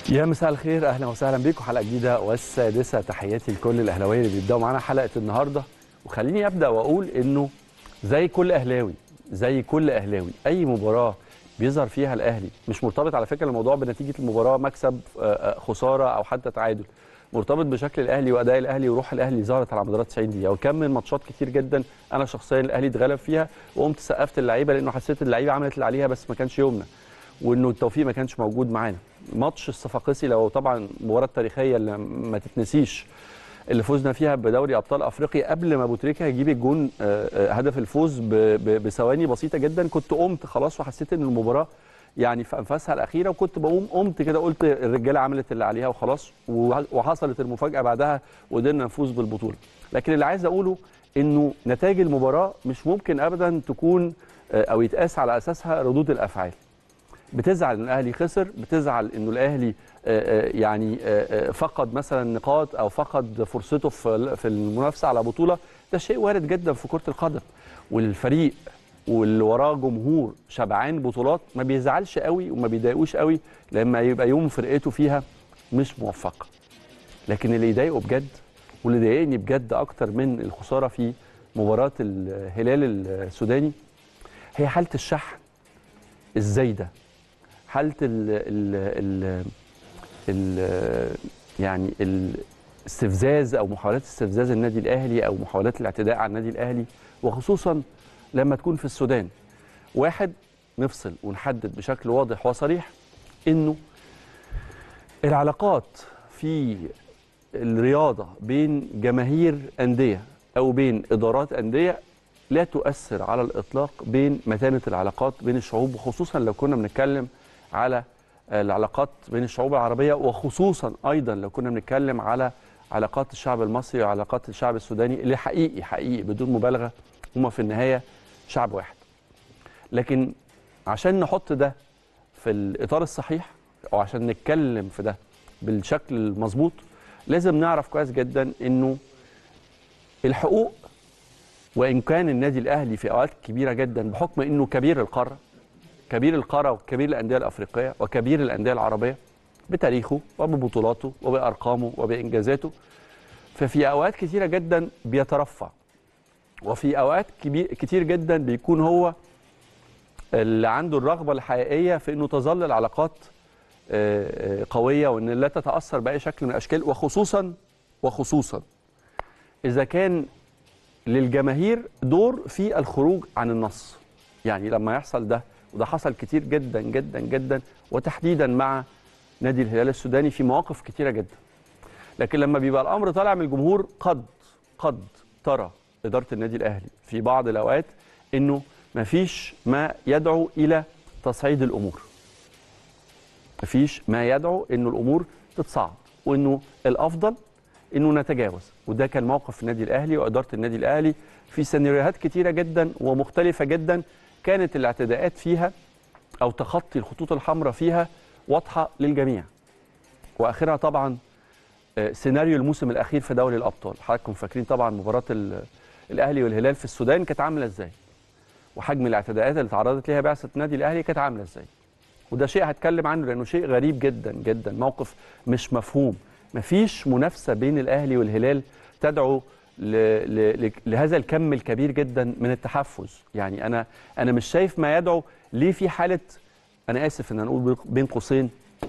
يا مساء الخير اهلا وسهلا بيكم حلقه جديده والسادسه تحياتي لكل الاهلاويه اللي بيبداوا معانا حلقه النهارده وخليني ابدا واقول انه زي كل اهلاوي زي كل اهلاوي اي مباراه بيظهر فيها الاهلي مش مرتبط على فكره الموضوع بنتيجه المباراه مكسب آه، خساره او حتى تعادل مرتبط بشكل الاهلي واداء الاهلي وروح الاهلي ظهرت على مدار 90 دقيقه وكم من ماتشات كتير جدا انا شخصيا الاهلي اتغلب فيها وقمت سقفت اللعيبه لانه حسيت اللعيبه عملت اللي عليها بس ما كانش يومنا وانه التوفيق ما كانش موجود معانا ماتش الصفاقسي لو طبعا المباراه التاريخيه اللي ما تتنسيش اللي فزنا فيها بدوري ابطال افريقيا قبل ما ابو تريكه يجيب الجون آه، آه، هدف الفوز ب- ب- بثواني بسيطه جدا كنت قمت خلاص وحسيت ان المباراه يعني في انفاسها الاخيره وكنت بقوم قمت كده قلت الرجاله عملت اللي عليها وخلاص وه- وحصلت المفاجاه بعدها وقدرنا نفوز بالبطوله لكن اللي عايز اقوله انه نتائج المباراه مش ممكن ابدا تكون آه، او يتقاس على اساسها ردود الافعال بتزعل ان الاهلي خسر بتزعل انه الاهلي آه، آه، يعني آه، آه، فقد مثلا نقاط او فقد فرصته في في المنافسه على بطوله ده شيء وارد جدا في كره القدم والفريق واللي وراه جمهور شبعان بطولات ما بيزعلش قوي وما بيضايقوش قوي لما يبقى يوم فرقته فيها مش موفقه لكن اللي يضايقه بجد واللي ضايقني بجد اكتر من الخساره في مباراه الهلال السوداني هي حاله الشحن الزايده حاله ال ال ال ال يعني الاستفزاز او محاولات استفزاز النادي الاهلي او محاولات الاعتداء على النادي الاهلي وخصوصا لما تكون في السودان واحد نفصل ونحدد بشكل واضح وصريح انه العلاقات في الرياضه بين جماهير انديه او بين ادارات انديه لا تؤثر على الاطلاق بين متانه العلاقات بين الشعوب وخصوصا لو كنا بنتكلم على العلاقات بين الشعوب العربيه وخصوصا ايضا لو كنا بنتكلم على علاقات الشعب المصري وعلاقات الشعب السوداني اللي حقيقي حقيقي بدون مبالغه هما في النهايه شعب واحد. لكن عشان نحط ده في الاطار الصحيح او عشان نتكلم في ده بالشكل المظبوط لازم نعرف كويس جدا انه الحقوق وان كان النادي الاهلي في اوقات كبيره جدا بحكم انه كبير القاره كبير القاره وكبير الانديه الافريقيه وكبير الانديه العربيه بتاريخه وببطولاته وبارقامه وبانجازاته ففي اوقات كثيره جدا بيترفع وفي اوقات كبير كتير جدا بيكون هو اللي عنده الرغبه الحقيقيه في انه تظل العلاقات آه، آه، قويه وان لا تتاثر باي شكل من الاشكال وخصوصا وخصوصا اذا كان للجماهير دور في الخروج عن النص يعني لما يحصل ده وده حصل كتير جدا جدا جدا وتحديدا مع نادي الهلال السوداني في مواقف كتيره جدا لكن لما بيبقى الامر طالع من الجمهور قد قد ترى اداره النادي الاهلي في بعض الاوقات انه مفيش ما يدعو الى تصعيد الامور مفيش ما يدعو انه الامور تتصعد وانه الافضل انه نتجاوز وده كان موقف النادي الاهلي واداره النادي الاهلي في سيناريوهات كتيره جدا ومختلفه جدا كانت الاعتداءات فيها او تخطي الخطوط الحمراء فيها واضحه للجميع واخرها طبعا آه، سيناريو الموسم الاخير في دوري الابطال حضراتكم فاكرين طبعا مباراه ال- الاهلي والهلال في السودان كانت عامله ازاي وحجم الاعتداءات اللي تعرضت ليها بعثه النادي الاهلي كانت عامله ازاي وده شيء هتكلم عنه لانه شيء غريب جدا جدا موقف مش مفهوم مفيش منافسه بين الاهلي والهلال تدعو ل... ل... ل... لهذا الكم الكبير جدا من التحفز يعني انا انا مش شايف ما يدعو ليه في حاله انا اسف ان نقول بين قوسين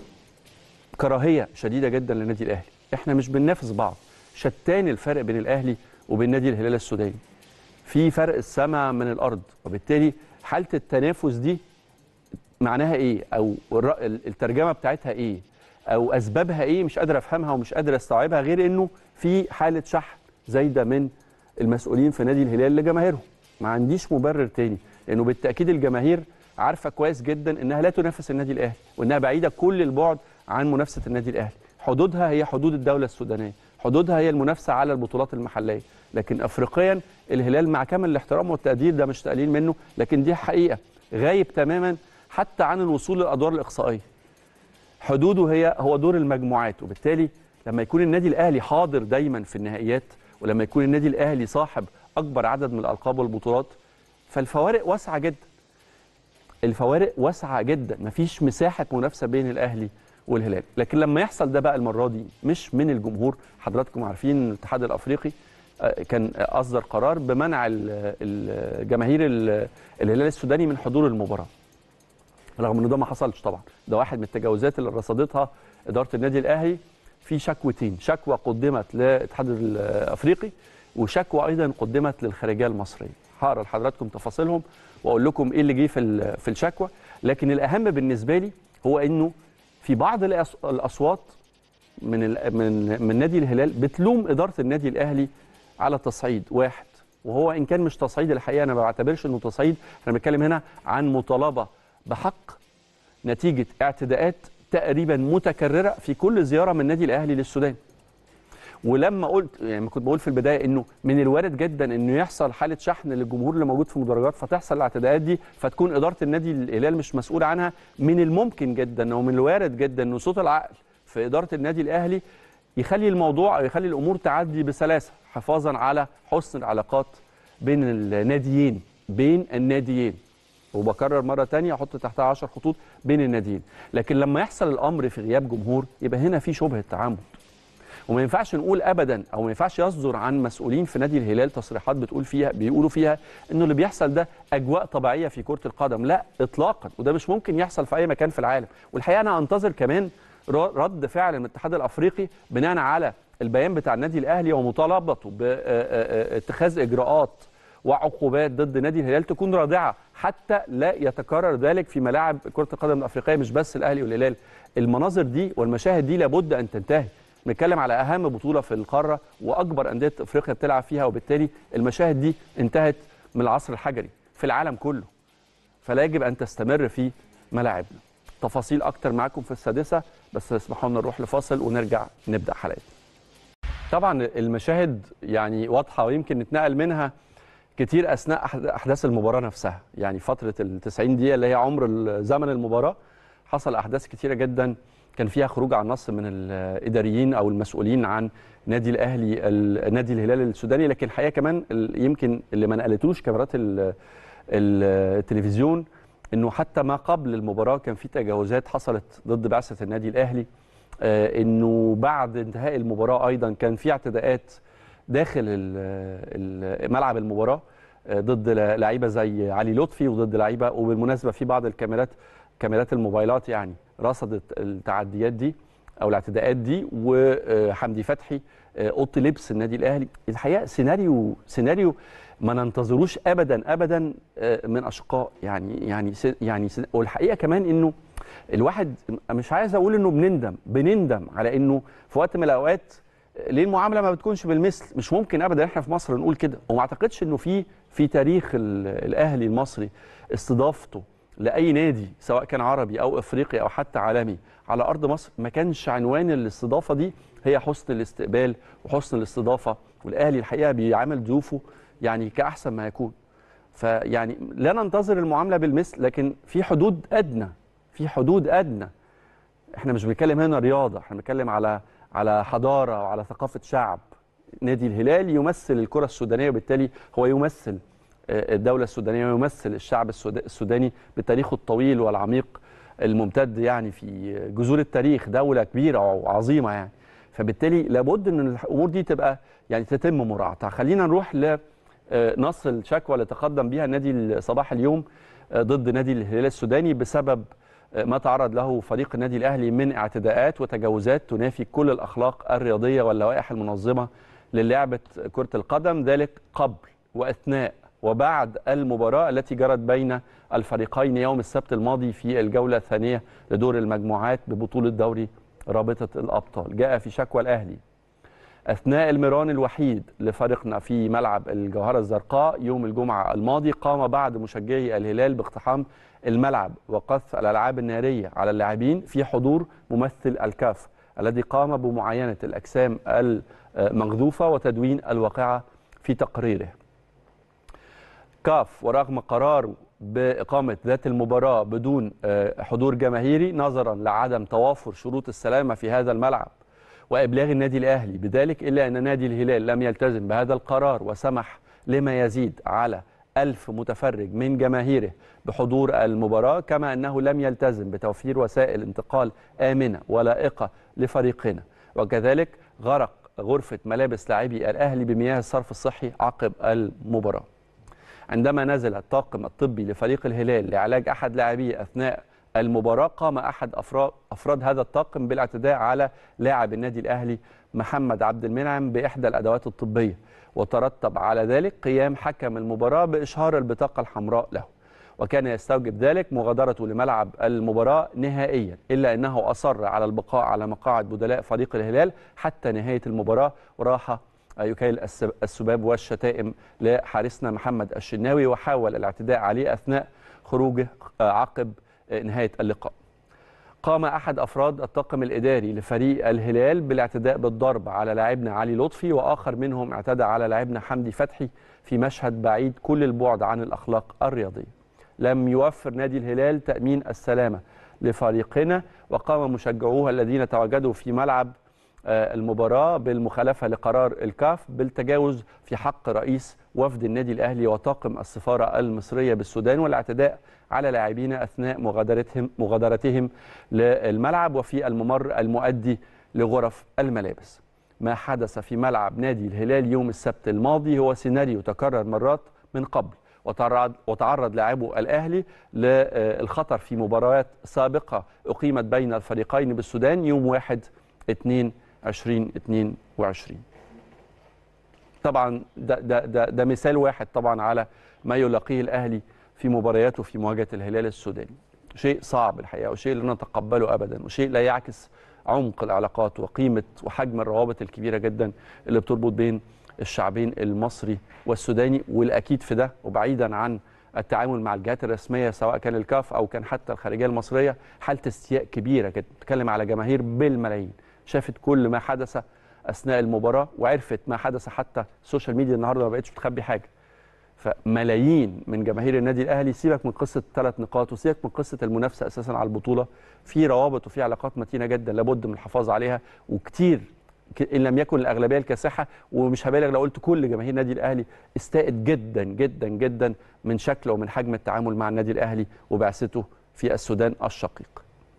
كراهيه شديده جدا للنادي الاهلي احنا مش بننافس بعض شتان الفرق بين الاهلي وبين نادي الهلال السوداني في فرق السماء من الارض وبالتالي حاله التنافس دي معناها ايه او الر- الترجمه بتاعتها ايه او اسبابها ايه مش قادر افهمها ومش قادر استوعبها غير انه في حاله شحن زايده من المسؤولين في نادي الهلال لجماهيرهم ما عنديش مبرر تاني لانه بالتاكيد الجماهير عارفه كويس جدا انها لا تنافس النادي الاهلي وانها بعيده كل البعد عن منافسه النادي الاهلي حدودها هي حدود الدوله السودانيه حدودها هي المنافسه على البطولات المحليه لكن افريقيا الهلال مع كامل الاحترام والتقدير ده مش تقليل منه لكن دي حقيقه غايب تماما حتى عن الوصول للادوار الاقصائيه حدوده هي هو دور المجموعات وبالتالي لما يكون النادي الاهلي حاضر دايما في النهائيات ولما يكون النادي الاهلي صاحب اكبر عدد من الالقاب والبطولات فالفوارق واسعه جدا الفوارق واسعه جدا مفيش مساحه منافسه بين الاهلي والهلال لكن لما يحصل ده بقى المره دي مش من الجمهور حضراتكم عارفين الاتحاد الافريقي آه، كان اصدر قرار بمنع ال- ال- جماهير ال- الهلال السوداني من حضور المباراه رغم ان ده ما حصلش طبعا ده واحد من التجاوزات اللي رصدتها اداره النادي الاهلي في شكوتين شكوى قدمت للاتحاد الافريقي وشكوى ايضا قدمت للخارجيه المصريه هقرا لحضراتكم تفاصيلهم واقول لكم ايه اللي جه في ال- في الشكوى لكن الاهم بالنسبه لي هو انه في بعض الأص- الاصوات من ال- من من نادي الهلال بتلوم اداره النادي الاهلي على تصعيد واحد وهو ان كان مش تصعيد الحقيقه انا ما بعتبرش انه تصعيد احنا بنتكلم هنا عن مطالبه بحق نتيجه اعتداءات تقريبا متكرره في كل زياره من النادي الاهلي للسودان ولما قلت يعني كنت بقول في البدايه انه من الوارد جدا انه يحصل حاله شحن للجمهور اللي موجود في المدرجات فتحصل الاعتداءات دي فتكون اداره النادي الهلال مش مسؤوله عنها من الممكن جدا ومن الوارد جدا انه صوت العقل في اداره النادي الاهلي يخلي الموضوع او يخلي الامور تعدي بسلاسه حفاظا على حسن العلاقات بين الناديين بين الناديين وبكرر مره تانية احط تحتها 10 خطوط بين الناديين لكن لما يحصل الامر في غياب جمهور يبقى هنا في شبهه تعامد وما ينفعش نقول ابدا او ما ينفعش يصدر عن مسؤولين في نادي الهلال تصريحات بتقول فيها بيقولوا فيها انه اللي بيحصل ده اجواء طبيعيه في كره القدم لا اطلاقا وده مش ممكن يحصل في اي مكان في العالم والحقيقه انا انتظر كمان ر- رد فعل من الاتحاد الافريقي بناء على البيان بتاع النادي الاهلي ومطالبته باتخاذ اجراءات وعقوبات ضد نادي الهلال تكون رادعه حتى لا يتكرر ذلك في ملاعب كره القدم الافريقيه مش بس الاهلي والهلال المناظر دي والمشاهد دي لابد ان تنتهي بنتكلم على اهم بطوله في القاره واكبر انديه افريقيا بتلعب فيها وبالتالي المشاهد دي انتهت من العصر الحجري في العالم كله فلا يجب ان تستمر في ملاعبنا تفاصيل اكتر معاكم في السادسه بس اسمحوا لنا نروح لفاصل ونرجع نبدا حلقتنا طبعا المشاهد يعني واضحه ويمكن نتنقل منها كتير اثناء أحد- احداث المباراه نفسها يعني فتره ال 90 دقيقه اللي هي عمر ال- زمن المباراه حصل احداث كتيره جدا كان فيها خروج عن نص من الاداريين او المسؤولين عن نادي الاهلي ال- نادي الهلال السوداني لكن الحقيقه كمان ال- يمكن اللي ما نقلتوش كاميرات ال- ال- التلفزيون انه حتى ما قبل المباراه كان في تجاوزات حصلت ضد بعثه النادي الاهلي آه، انه بعد انتهاء المباراه ايضا كان في اعتداءات داخل ال- ال- ملعب المباراه آه، ضد ل- لعيبه زي علي لطفي وضد لعيبه وبالمناسبه في بعض الكاميرات كاميرات الموبايلات يعني رصدت التعديات دي او الاعتداءات دي وحمدي فتحي آه، اوضه لبس النادي الاهلي الحقيقه سيناريو سيناريو ما ننتظروش ابدا ابدا آه، من اشقاء يعني يعني س- يعني س- والحقيقه كمان انه الواحد مش عايز اقول انه بنندم بنندم على انه في وقت من الاوقات ليه المعامله ما بتكونش بالمثل مش ممكن ابدا احنا في مصر نقول كده وما اعتقدش انه في في تاريخ ال- الاهلي المصري استضافته لاي نادي سواء كان عربي او افريقي او حتى عالمي على ارض مصر ما كانش عنوان الاستضافه دي هي حسن الاستقبال وحسن الاستضافه والاهلي الحقيقه بيعامل ضيوفه يعني كاحسن ما يكون فيعني لا ننتظر المعامله بالمثل لكن في حدود ادنى في حدود ادنى احنا مش بنتكلم هنا رياضه احنا بنتكلم على على حضاره وعلى ثقافه شعب نادي الهلال يمثل الكره السودانيه وبالتالي هو يمثل آه، الدوله السودانيه ويمثل الشعب السود- السوداني بتاريخه الطويل والعميق الممتد يعني في جذور التاريخ دوله كبيره وعظيمه يعني فبالتالي لابد ان الامور دي تبقى يعني تتم مراعاتها خلينا نروح ل آه، نص الشكوى اللي تقدم بها النادي صباح اليوم آه، ضد نادي الهلال السوداني بسبب آه، ما تعرض له فريق النادي الاهلي من اعتداءات وتجاوزات تنافي كل الاخلاق الرياضيه واللوائح المنظمه للعبه كره القدم ذلك قبل واثناء وبعد المباراه التي جرت بين الفريقين يوم السبت الماضي في الجوله الثانيه لدور المجموعات ببطوله دوري رابطه الابطال جاء في شكوى الاهلي اثناء المران الوحيد لفريقنا في ملعب الجوهره الزرقاء يوم الجمعه الماضي قام بعض مشجعي الهلال باقتحام الملعب وقذف الالعاب الناريه على اللاعبين في حضور ممثل الكاف الذي قام بمعاينه الاجسام المغذوفه وتدوين الواقعه في تقريره. كاف ورغم قراره بإقامة ذات المباراة بدون آه، حضور جماهيري نظرا لعدم توافر شروط السلامة في هذا الملعب وإبلاغ النادي الأهلي بذلك إلا أن نادي الهلال لم يلتزم بهذا القرار وسمح لما يزيد على ألف متفرج من جماهيره بحضور المباراة كما أنه لم يلتزم بتوفير وسائل انتقال آمنة ولائقة لفريقنا وكذلك غرق غرفة ملابس لاعبي الأهلي بمياه الصرف الصحي عقب المباراة عندما نزل الطاقم الطبي لفريق الهلال لعلاج أحد لاعبيه أثناء المباراة قام أحد أفراد, أفراد هذا الطاقم بالاعتداء على لاعب النادي الأهلي محمد عبد المنعم بإحدى الأدوات الطبية وترتب على ذلك قيام حكم المباراة بإشهار البطاقة الحمراء له وكان يستوجب ذلك مغادرته لملعب المباراة نهائيا إلا أنه أصر على البقاء على مقاعد بدلاء فريق الهلال حتى نهاية المباراة وراح يكيل السباب والشتائم لحارسنا محمد الشناوي وحاول الاعتداء عليه أثناء خروجه عقب نهاية اللقاء قام أحد أفراد الطاقم الإداري لفريق الهلال بالاعتداء بالضرب على لاعبنا علي لطفي وآخر منهم اعتدى على لاعبنا حمدي فتحي في مشهد بعيد كل البعد عن الأخلاق الرياضية لم يوفر نادي الهلال تأمين السلامة لفريقنا وقام مشجعوه الذين تواجدوا في ملعب المباراة بالمخالفة لقرار الكاف بالتجاوز في حق رئيس وفد النادي الأهلي وطاقم السفارة المصرية بالسودان والاعتداء على لاعبين أثناء مغادرتهم, مغادرتهم للملعب وفي الممر المؤدي لغرف الملابس ما حدث في ملعب نادي الهلال يوم السبت الماضي هو سيناريو تكرر مرات من قبل وتعرض وتعرض لاعبو الاهلي للخطر في مباريات سابقه اقيمت بين الفريقين بالسودان يوم 1 2 2022 طبعا ده, ده, ده, ده مثال واحد طبعا على ما يلاقيه الاهلي في مبارياته في مواجهه الهلال السوداني شيء صعب الحقيقه وشيء لا نتقبله ابدا وشيء لا يعكس عمق العلاقات وقيمه وحجم الروابط الكبيره جدا اللي بتربط بين الشعبين المصري والسوداني والاكيد في ده وبعيدا عن التعامل مع الجهات الرسميه سواء كان الكاف او كان حتى الخارجيه المصريه حاله استياء كبيره كده بتتكلم على جماهير بالملايين شافت كل ما حدث اثناء المباراه وعرفت ما حدث حتى السوشيال ميديا النهارده ما بقتش بتخبي حاجه فملايين من جماهير النادي الاهلي سيبك من قصه ثلاث نقاط وسيبك من قصه المنافسه اساسا على البطوله في روابط وفي علاقات متينه جدا لابد من الحفاظ عليها وكتير ان لم يكن الاغلبيه الكاسحه ومش هبالغ لو قلت كل جماهير النادي الاهلي استاءت جدا جدا جدا من شكل ومن حجم التعامل مع النادي الاهلي وبعثته في السودان الشقيق.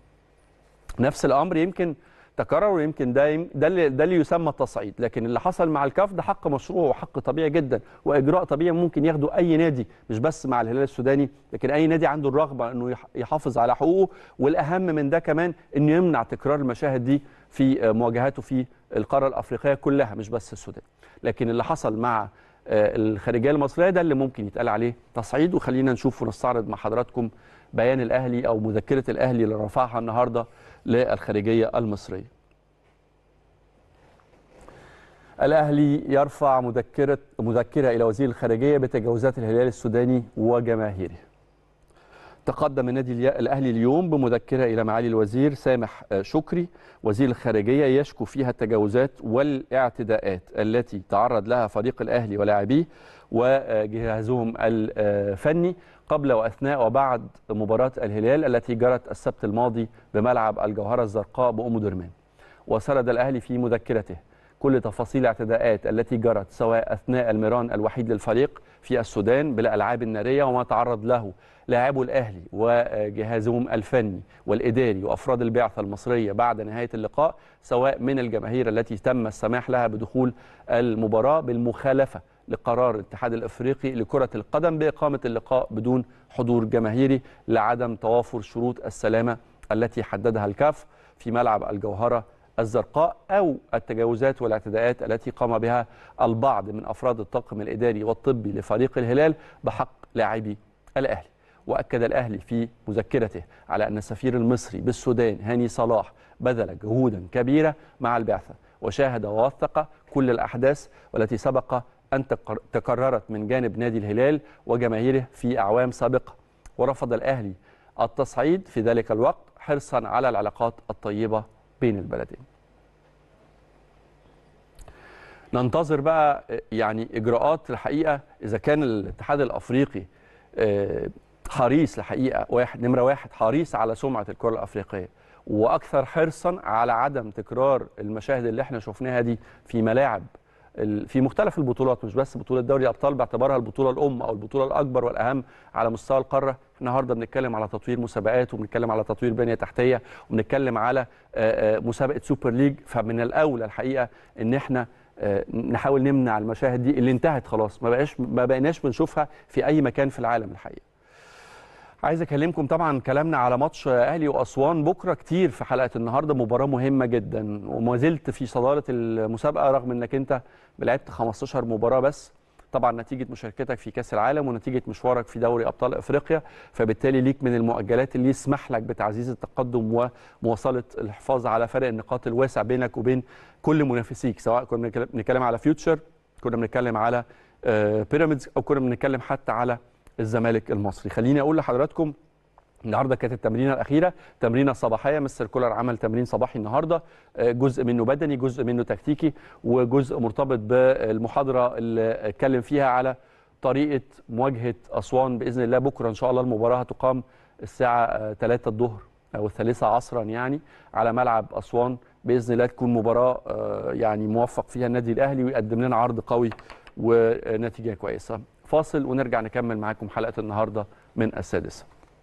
نفس الامر يمكن تكرر ويمكن ده ده اللي, ده اللي يسمى التصعيد لكن اللي حصل مع الكاف ده حق مشروع وحق طبيعي جدا واجراء طبيعي ممكن ياخده اي نادي مش بس مع الهلال السوداني لكن اي نادي عنده الرغبه انه يحافظ على حقوقه والاهم من ده كمان انه يمنع تكرار المشاهد دي في مواجهاته في القاره الافريقيه كلها مش بس السودان لكن اللي حصل مع الخارجيه المصريه ده اللي ممكن يتقال عليه تصعيد وخلينا نشوف ونستعرض مع حضراتكم بيان الاهلي او مذكره الاهلي اللي رفعها النهارده للخارجيه المصريه. الاهلي يرفع مذكره مذكره الى وزير الخارجيه بتجاوزات الهلال السوداني وجماهيره. تقدم النادي الاهلي اليوم بمذكره الى معالي الوزير سامح شكري وزير الخارجيه يشكو فيها التجاوزات والاعتداءات التي تعرض لها فريق الاهلي ولاعبيه وجهازهم الفني قبل واثناء وبعد مباراه الهلال التي جرت السبت الماضي بملعب الجوهره الزرقاء بام درمان. وسرد الاهلي في مذكرته كل تفاصيل الاعتداءات التي جرت سواء اثناء المران الوحيد للفريق في السودان بالالعاب الناريه وما تعرض له لاعبو الاهلي وجهازهم الفني والاداري وافراد البعثه المصريه بعد نهايه اللقاء سواء من الجماهير التي تم السماح لها بدخول المباراه بالمخالفه لقرار الاتحاد الافريقي لكره القدم باقامه اللقاء بدون حضور جماهيري لعدم توافر شروط السلامه التي حددها الكاف في ملعب الجوهره الزرقاء او التجاوزات والاعتداءات التي قام بها البعض من افراد الطاقم الاداري والطبي لفريق الهلال بحق لاعبي الاهلي. واكد الاهلي في مذكرته على ان السفير المصري بالسودان هاني صلاح بذل جهودا كبيره مع البعثه وشاهد ووثق كل الاحداث والتي سبق ان تكررت من جانب نادي الهلال وجماهيره في اعوام سابقه ورفض الاهلي التصعيد في ذلك الوقت حرصا على العلاقات الطيبه بين البلدين. ننتظر بقى يعني اجراءات الحقيقه اذا كان الاتحاد الافريقي حريص الحقيقه واحد نمره واحد حريص على سمعه الكره الافريقيه واكثر حرصا على عدم تكرار المشاهد اللي احنا شفناها دي في ملاعب ال- في مختلف البطولات مش بس بطوله دوري الابطال باعتبارها البطوله الام او البطوله الاكبر والاهم على مستوى القاره النهارده بنتكلم على تطوير مسابقات وبنتكلم على تطوير بنيه تحتيه وبنتكلم على آه، آه، مسابقه سوبر ليج فمن الاولى الحقيقه ان احنا آه، نحاول نمنع المشاهد دي اللي انتهت خلاص ما بقاش ما بقيناش بنشوفها في اي مكان في العالم الحقيقه عايز اكلمكم طبعا كلامنا على ماتش اهلي واسوان بكره كتير في حلقه النهارده مباراه مهمه جدا وما زلت في صداره المسابقه رغم انك انت لعبت 15 مباراه بس طبعا نتيجه مشاركتك في كاس العالم ونتيجه مشوارك في دوري ابطال افريقيا فبالتالي ليك من المؤجلات اللي يسمح لك بتعزيز التقدم ومواصله الحفاظ على فرق النقاط الواسع بينك وبين كل منافسيك سواء كنا بنتكلم على فيوتشر كنا بنتكلم على آه، بيراميدز او كنا بنتكلم حتى على الزمالك المصري خليني اقول لحضراتكم النهارده كانت التمرينه الاخيره تمرينه صباحيه مستر كولر عمل تمرين صباحي النهارده آه، جزء منه بدني جزء منه تكتيكي وجزء مرتبط بالمحاضره اللي اتكلم فيها على طريقه مواجهه اسوان باذن الله بكره ان شاء الله المباراه هتقام الساعه 3 الظهر او الثالثه عصرا يعني على ملعب اسوان باذن الله تكون مباراه آه، يعني موفق فيها النادي الاهلي ويقدم لنا عرض قوي ونتيجه كويسه فاصل ونرجع نكمل معاكم حلقه النهارده من السادسه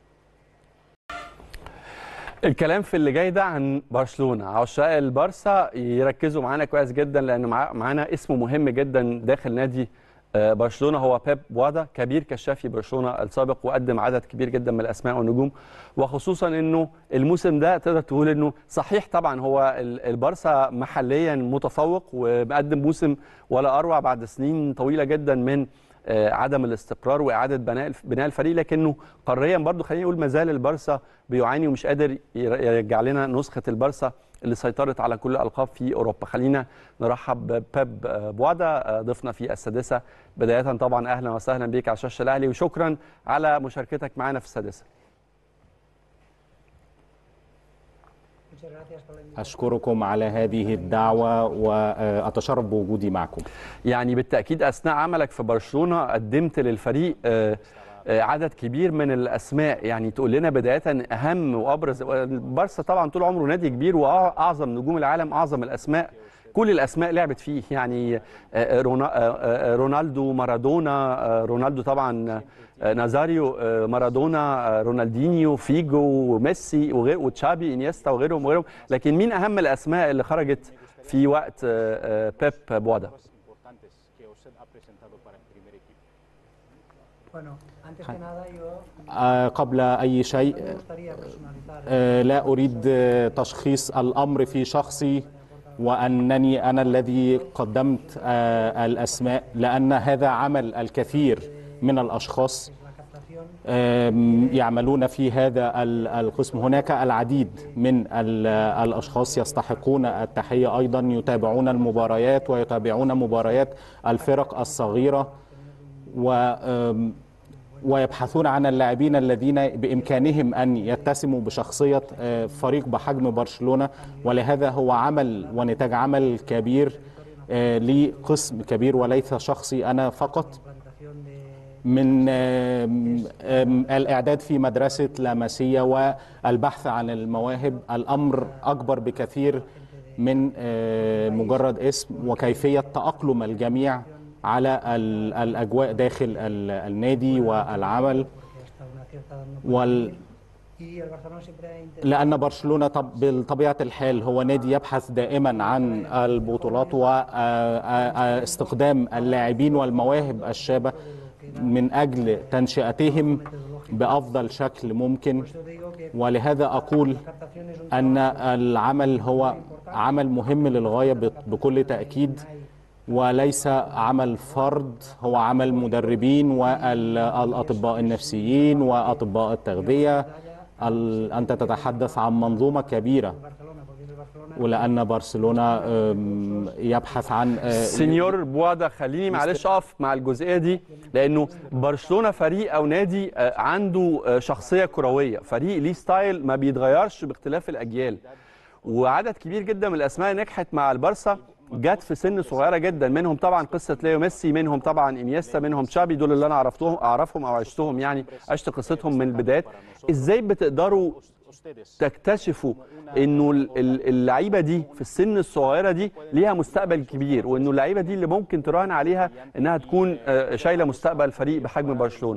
الكلام في اللي جاي ده عن برشلونه عشاق البارسا يركزوا معانا كويس جدا لان مع- معانا اسم مهم جدا داخل نادي آه، برشلونه هو بيب بوادا كبير كشافي برشلونه السابق وقدم عدد كبير جدا من الاسماء والنجوم وخصوصا انه الموسم ده تقدر تقول انه صحيح طبعا هو ال- البارسا محليا متفوق ومقدم موسم ولا اروع بعد سنين طويله جدا من آه، عدم الاستقرار واعاده بناء بناء الفريق لكنه قاريا برضو خلينا نقول ما زال البارسا بيعاني ومش قادر ير- يرجع لنا نسخه البارسا اللي سيطرت على كل الالقاب في اوروبا خلينا نرحب ببيب آه، بوادا آه، ضيفنا في السادسه بدايه طبعا اهلا وسهلا بيك على شاشه الاهلي وشكرا على مشاركتك معنا في السادسه أشكركم على هذه الدعوة وأتشرف بوجودي معكم يعني بالتاكيد اثناء عملك في برشلونه قدمت للفريق آه، آه، عدد كبير من الاسماء يعني تقول لنا بدايه اهم وابرز البارسا طبعا طول عمره نادي كبير واعظم نجوم العالم اعظم الاسماء كل الاسماء لعبت فيه يعني آه، رونا- آه، آه، رونالدو مارادونا آه، رونالدو طبعا آه، نازاريو آه، مارادونا آه، رونالدينيو فيجو ميسي وغير وتشابي انيستا وغيرهم وغيرهم لكن مين اهم الاسماء اللي خرجت في وقت آه، آه، بيب بوادا Bueno, antes que nada yo آه، قبل أي شيء me gustaría personalizar آه، لا أريد آه، تشخيص الأمر في شخصي وأنني أنا الذي قدمت آه، الأسماء لأن هذا عمل الكثير من الأشخاص la captación آم، يعملون في هذا ال- القسم هناك العديد من ال- الأشخاص يستحقون التحية أيضا يتابعون المباريات ويتابعون مباريات الفرق الصغيرة و آم، ويبحثون عن اللاعبين الذين بإمكانهم أن يتسموا بشخصية آه، فريق بحجم برشلونة ولهذا هو عمل ونتاج عمل كبير آه، لقسم كبير وليس شخصي أنا فقط implantación de من آم، آم، الإعداد في مدرسة لاماسيا والبحث عن المواهب الأمر أكبر بكثير من آه، مجرد اسم وكيفية تأقلم الجميع على ال- الأجواء داخل ال- النادي والعمل que hasta una cierta edad no وال y el Barcelona siempre ha intentado لأن برشلونة طب بطبيعة الحال هو نادي يبحث دائما عن البطولات واستخدام اللاعبين والمواهب الشابة من أجل تنشئتهم بأفضل شكل ممكن yo digo que ولهذا أقول captación es un أن العمل هو عمل مهم للغاية بكل تأكيد وليس عمل فرد هو عمل مدربين والأطباء النفسيين وأطباء التغذية ال- أنت تتحدث عن منظومة كبيرة Barcelona porque es el Barcelona ولأن برشلونة أم، يبحث عن أه، سينيور بوادا خليني معلش اقف مع الجزئيه دي لانه برشلونه فريق او نادي آه، عنده آه، شخصيه كرويه فريق ليه ستايل ما بيتغيرش باختلاف الاجيال وعدد كبير جدا من الاسماء اللي نجحت مع البارسا جت في سن صغيره جدا منهم طبعا قصه ليو ميسي منهم طبعا انيستا منهم تشابي دول اللي انا عرفتهم اعرفهم او عشتهم يعني عشت قصتهم من البدايات ازاي بتقدروا تكتشفوا انه ال- ال- اللعيبه دي في السن الصغيره دي ليها مستقبل كبير وانه اللعيبه دي اللي ممكن تراهن عليها انها تكون آه، شايله مستقبل فريق بحجم برشلونه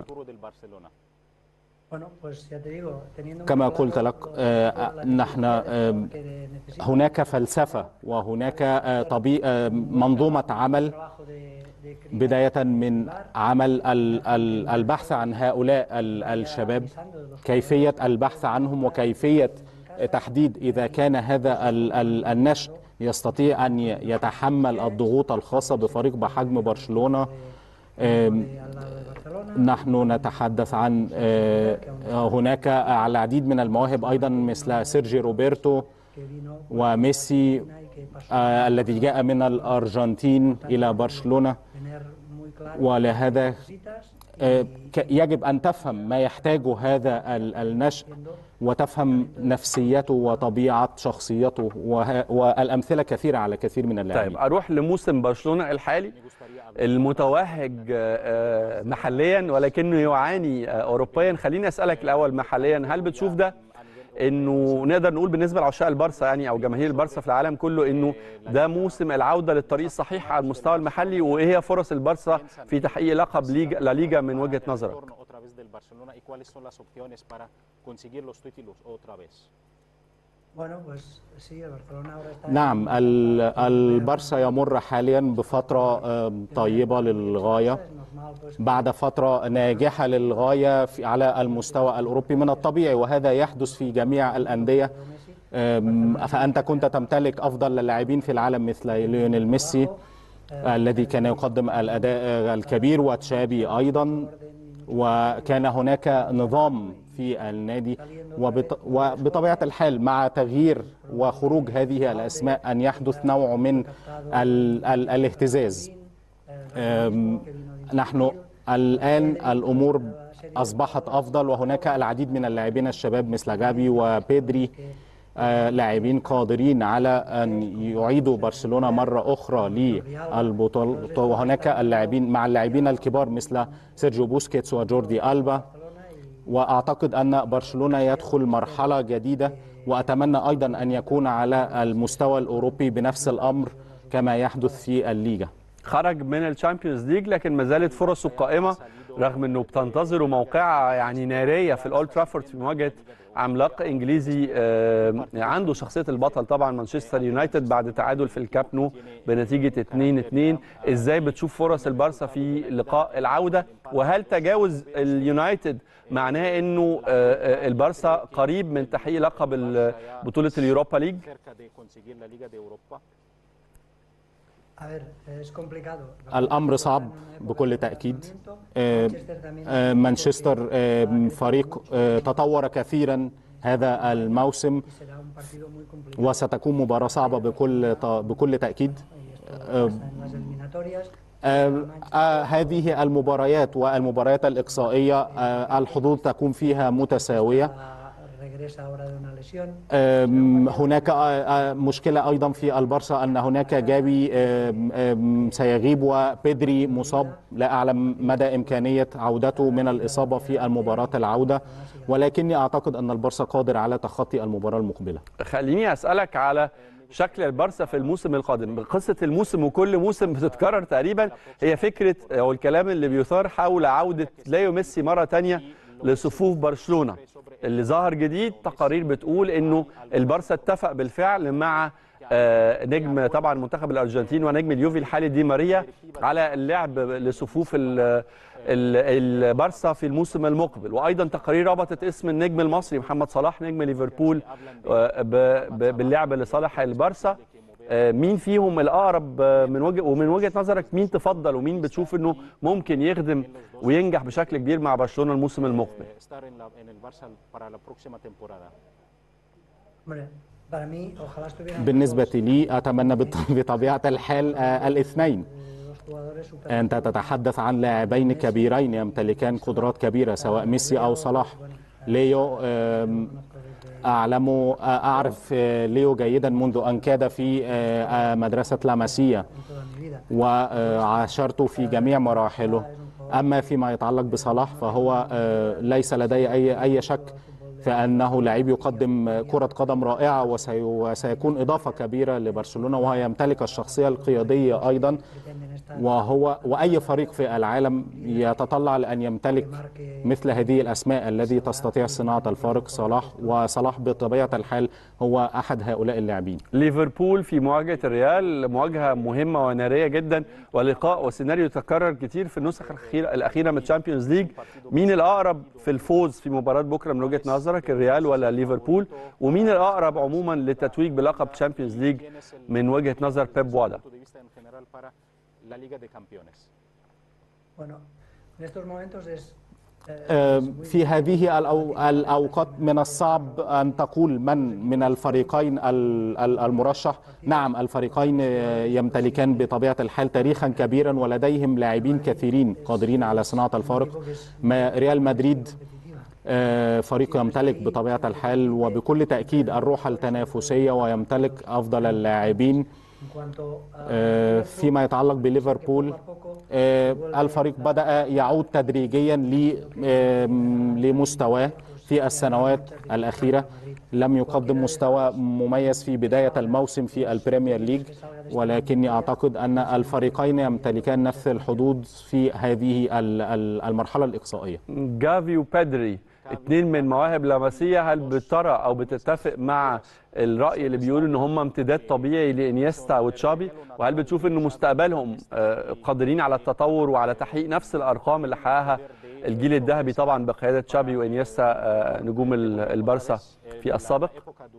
Bueno, pues ya te digo, teniendo muy كما claro قلت لك todas آه، las نحن necesidades آم، que necesita هناك فلسفة وهناك آه، طبي... آه، منظومة عمل trabajo de, de criar, بداية من عمل ال- ال- البحث عن هؤلاء ال- الشباب avisando de los كيفية البحث عنهم وكيفية تحديد إذا كان هذا ال- ال- النشء يستطيع أن ي- يتحمل الضغوط الخاصة بفريق بحجم برشلونة آم، de al lado de Barcelona, نحن نتحدث عن آه، هناك العديد من المواهب أيضا مثل سيرجي روبرتو que vino وميسي y que pasó آه، الذي جاء من الأرجنتين إلى برشلونة tener muy claro ولهذا necesitas آه، ك- يجب أن تفهم ما يحتاجه هذا ال- النشء وتفهم نفسيته وطبيعة شخصيته وه- والأمثلة كثيرة على كثير من اللاعبين طيب اروح لموسم برشلونه الحالي المتوهج آه، آه، محليا ولكنه يعاني آه، اوروبيا خليني اسالك الاول محليا هل بتشوف ده انه نقدر نقول بالنسبه لعشاق البارسا يعني او جماهير البارسا في العالم كله انه ده موسم العوده للطريق الصحيح على المستوى المحلي وايه هي فرص البارسا في تحقيق لقب ليجا لا ليجا من وجهه نظرك otra vez del Barcelona y cuáles son las opciones para conseguir los títulos otra vez. bueno pues sí el Barcelona ahora está نعم ال- البارسا يمر حاليا بفترة آم، طيبة للغاية es normal pues بعد فترة ناجحة للغاية في على المستوى الأوروبي من الطبيعي وهذا يحدث في جميع الأندية أم، فأنت كنت تمتلك أفضل اللاعبين في العالم مثل ليونيل ميسي الذي كان يقدم الأداء الكبير وتشابي أيضا وكان هناك نظام في النادي وبط... وبطبيعة الحال مع تغيير وخروج هذه الأسماء أن يحدث نوع من ال... ال... الاهتزاز أم، نحن الآن الأمور أصبحت أفضل وهناك العديد من اللاعبين الشباب مثل جابي وبيدري آه، لاعبين قادرين على أن يعيدوا برشلونة مرة أخرى للبطولة وهناك اللاعبين مع اللاعبين الكبار مثل سيرجيو بوسكيتس وجوردي ألبا وأعتقد أن برشلونة يدخل مرحلة جديدة وأتمنى أيضا أن يكون على المستوى الأوروبي بنفس الأمر كما يحدث في الليغا خرج من الشامبيونز ليج لكن ما زالت فرصه قائمه رغم انه بتنتظره موقعه يعني ناريه في الاولد ترافورد في مواجهه عملاق انجليزي آه، عنده شخصيه البطل طبعا مانشستر يونايتد بعد تعادل في الكاب نو بنتيجه 2-2 ازاي بتشوف فرص البارسا في لقاء العوده وهل تجاوز اليونايتد معناه انه آه، آه، البارسا قريب من تحقيق لقب ال- بطوله اليوروبا ليج a ver es complicado الأمر صعب بكل تأكيد آه، آه، مانشستر آه، فريق آه، تطور كثيرا هذا الموسم será un partido muy complicado وستكون مباراة صعبة بكل ط- بكل تأكيد en las eliminatorias آه، آه، هذه المباريات والمباريات الإقصائية آه، الحظوظ تكون فيها متساوية ah, regresa ahora de una lesión آم، هناك آه، آه، مشكلة أيضا في البرصة أن هناك جابي آم، آم، سيغيب وبيدري مصاب لا أعلم مدى إمكانية عودته من الإصابة في المباراة العودة ولكني أعتقد أن البرصة قادر على تخطي المباراة المقبلة خليني اسالك على شكل البارسا في الموسم القادم قصه الموسم وكل موسم بتتكرر تقريبا هي فكره او الكلام اللي بيثار حول عوده ليو ميسي مره تانية لصفوف برشلونه اللي ظهر جديد تقارير بتقول انه البارسا اتفق بالفعل مع آه، نجم طبعا منتخب الارجنتين ونجم اليوفي الحالي دي ماريا على اللعب لصفوف ال- ال- البارسا في الموسم المقبل وايضا تقارير ربطت اسم النجم المصري محمد صلاح نجم ليفربول آه، ب- ب- باللعب لصالح البارسا آه، مين فيهم الاقرب آه، من وجه ومن وجهه نظرك مين تفضل ومين بتشوف انه ممكن يخدم وينجح بشكل كبير مع برشلونه الموسم المقبل Hombre, para mí ojalá estuvieran بالنسبة لي أتمنى بط- بطبيعة الحال آه، الاثنين los jugadores super أنت تتحدث عن لاعبين كبيرين يمتلكان قدرات كبيرة سواء ميسي أو صلاح ليو آم، أعلم أعرف آه، ليو جيدا منذ أن كاد في آه، آه، مدرسة لاماسيا en toda mi vida وعاشرته في جميع مراحله أما فيما يتعلق بصلاح فهو آه، ليس لدي أي أي شك فانه لعيب يقدم كره قدم رائعه وسي- وسيكون اضافه كبيره لبرشلونه وهو يمتلك الشخصيه القياديه ايضا pretenden estar وهو واي فريق في العالم يتطلع لان يمتلك مثل هذه الاسماء الذي تستطيع صناعه الفارق صلاح وصلاح بطبيعه الحال هو احد هؤلاء اللاعبين ليفربول في مواجهه الريال مواجهه مهمه وناريه جدا ولقاء وسيناريو تكرر كتير في النسخ الاخيره الاخيره من الشامبيونز ليج مين الاقرب في الفوز في مباراه بكره من وجهه نظرك الريال ولا ليفربول ومين الاقرب عموما للتتويج بلقب تشامبيونز ليج من وجهه نظر بيب وادا Bueno, en estos momentos es. eh, آه، es muy في هذه الأو- الأوقات من الصعب أن تقول من من الفريقين ال- ال- المرشح نعم الفريقين آه، يمتلكان بطبيعة الحال تاريخا كبيرا ولديهم لاعبين كثيرين قادرين على صناعة الفارق ما ريال مدريد آه، فريق يمتلك بطبيعة الحال وبكل تأكيد الروح التنافسية ويمتلك أفضل اللاعبين En cuanto a. آه، فيما يتعلق بليفربول آه، الفريق بدأ يعود تدريجيا ل- آم، لمستواه في السنوات الأخيرة لم يقدم مستوى مميز في بداية الموسم في البريمير ليج ولكني أعتقد أن الفريقين يمتلكان نفس الحدود في هذه ال- ال- المرحلة الإقصائية جافي وبيدري اتنين من مواهب لاماسيا هل بترى او بتتفق مع الراي اللي بيقول ان هم امتداد طبيعي لانيستا وتشابي وهل بتشوف ان مستقبلهم آه، قادرين على التطور وعلى تحقيق نفس الارقام اللي حققها الجيل الذهبي طبعا بقياده تشابي وانيستا آه، نجوم ال- البارسا في السابق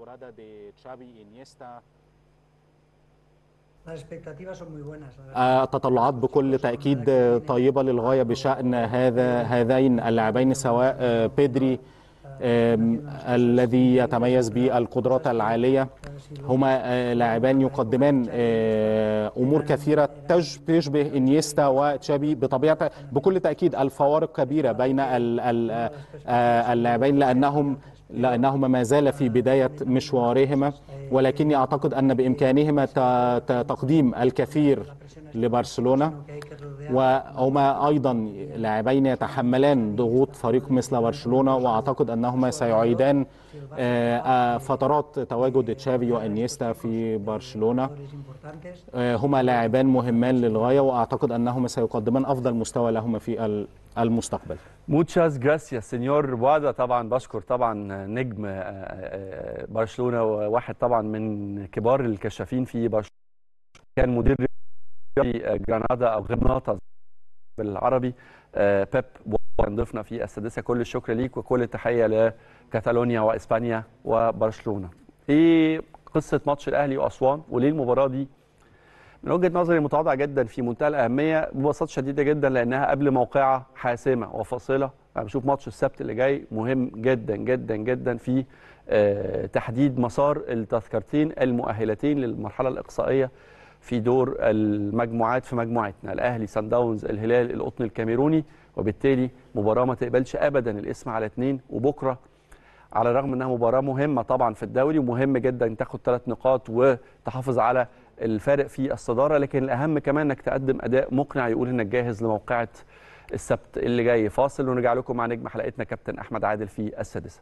Las expectativas son muy buenas. la verdad. آه، التطلعات بكل تأكيد آه، طيبة للغاية بشأن هذا هذين اللاعبين سواء آه، بيدري آم، الذي يتميز بالقدرات العالية هما آه، لاعبان يقدمان آه، أمور كثيرة تج- تشبه إنيستا وتشابي بطبيعة بكل تأكيد الفوارق كبيرة بين ال- ال- آه، اللاعبين لأنهم لأنهما ما زال في بداية مشوارهما ولكني أعتقد أن بإمكانهما ت- ت- تقديم الكثير لبرشلونة Que hay que rodear. وهما أيضا لاعبين يتحملان ضغوط فريق مثل برشلونة وأعتقد أنهما سيعيدان آه، آه، فترات تواجد تشافي وإنيستا في برشلونة jugadores importantes. آه، هما لاعبان مهمان للغاية وأعتقد أنهما سيقدمان أفضل مستوى لهما في ال- المستقبل موتشاس جراسيا سينيور وادا طبعا بشكر طبعا نجم آه، آه، برشلونه وواحد طبعا من كبار الكشافين في برشلونه كان مدير رياضي جرانادا او غرناطه بالعربي آه، بيب كان ضيفنا في السادسه كل الشكر ليك وكل التحيه لكاتالونيا واسبانيا وبرشلونه. ايه قصه ماتش الاهلي واسوان وليه المباراه دي من وجهه نظري متواضعه جدا في منتهى الاهميه ببساطه شديده جدا لانها قبل موقعه حاسمه وفاصله انا بشوف ماتش السبت اللي جاي مهم جدا جدا جدا في آه، تحديد مسار التذكرتين المؤهلتين للمرحله الاقصائيه في دور المجموعات في مجموعتنا الاهلي سان داونز الهلال القطن الكاميروني وبالتالي مباراه ما تقبلش ابدا الاسم على اثنين وبكره على الرغم انها مباراه مهمه طبعا في الدوري ومهم جدا تاخد ثلاث نقاط وتحافظ على الفارق في الصداره لكن الاهم كمان انك تقدم اداء مقنع يقول انك جاهز لموقعه السبت اللي جاي فاصل ونرجع لكم مع نجم حلقتنا كابتن احمد عادل في السادسه.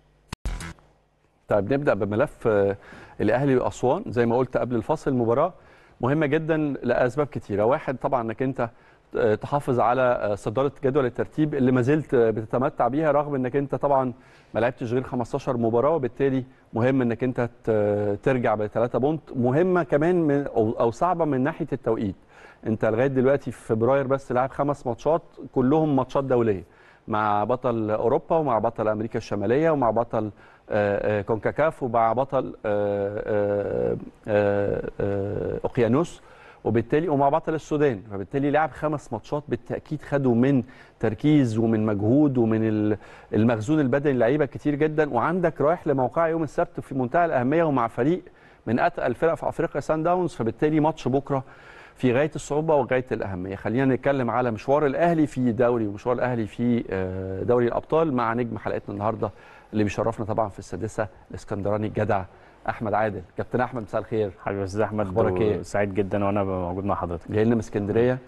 طيب نبدا بملف آه، الاهلي واسوان زي ما قلت قبل الفاصل المباراه مهمه جدا لاسباب كتيره واحد طبعا انك انت آه، تحافظ على آه، صداره جدول الترتيب اللي ما زلت آه، بتتمتع بيها رغم انك انت طبعا ما لعبتش غير 15 مباراه وبالتالي مهم انك انت ت- ترجع بثلاثه بونت مهمه كمان من او أو صعبه من ناحيه التوقيت انت لغايه دلوقتي في فبراير بس لاعب خمس ماتشات كلهم ماتشات دوليه مع بطل اوروبا ومع بطل امريكا الشماليه ومع بطل آه، آه، كونكاكاف ومع بطل آه، آه، آه، آه، اوقيانوس وبالتالي ومع بطل السودان فبالتالي لعب خمس ماتشات بالتاكيد خدوا من تركيز ومن مجهود ومن ال- المخزون البدني لعيبه كتير جدا وعندك رايح لموقع يوم السبت في منتهى الاهميه ومع فريق من اتقل الفرق في افريقيا سان داونز فبالتالي ماتش بكره في غايه الصعوبه وغايه الاهميه خلينا نتكلم على مشوار الاهلي في دوري ومشوار الاهلي في آه، دوري الابطال مع نجم حلقتنا النهارده اللي بيشرفنا طبعا في السادسه الاسكندراني الجدع احمد عادل كابتن احمد مساء الخير حبيبي يا استاذ احمد أخبارك إيه؟ سعيد جدا وانا موجود مع حضرتك جاي لنا من اسكندريه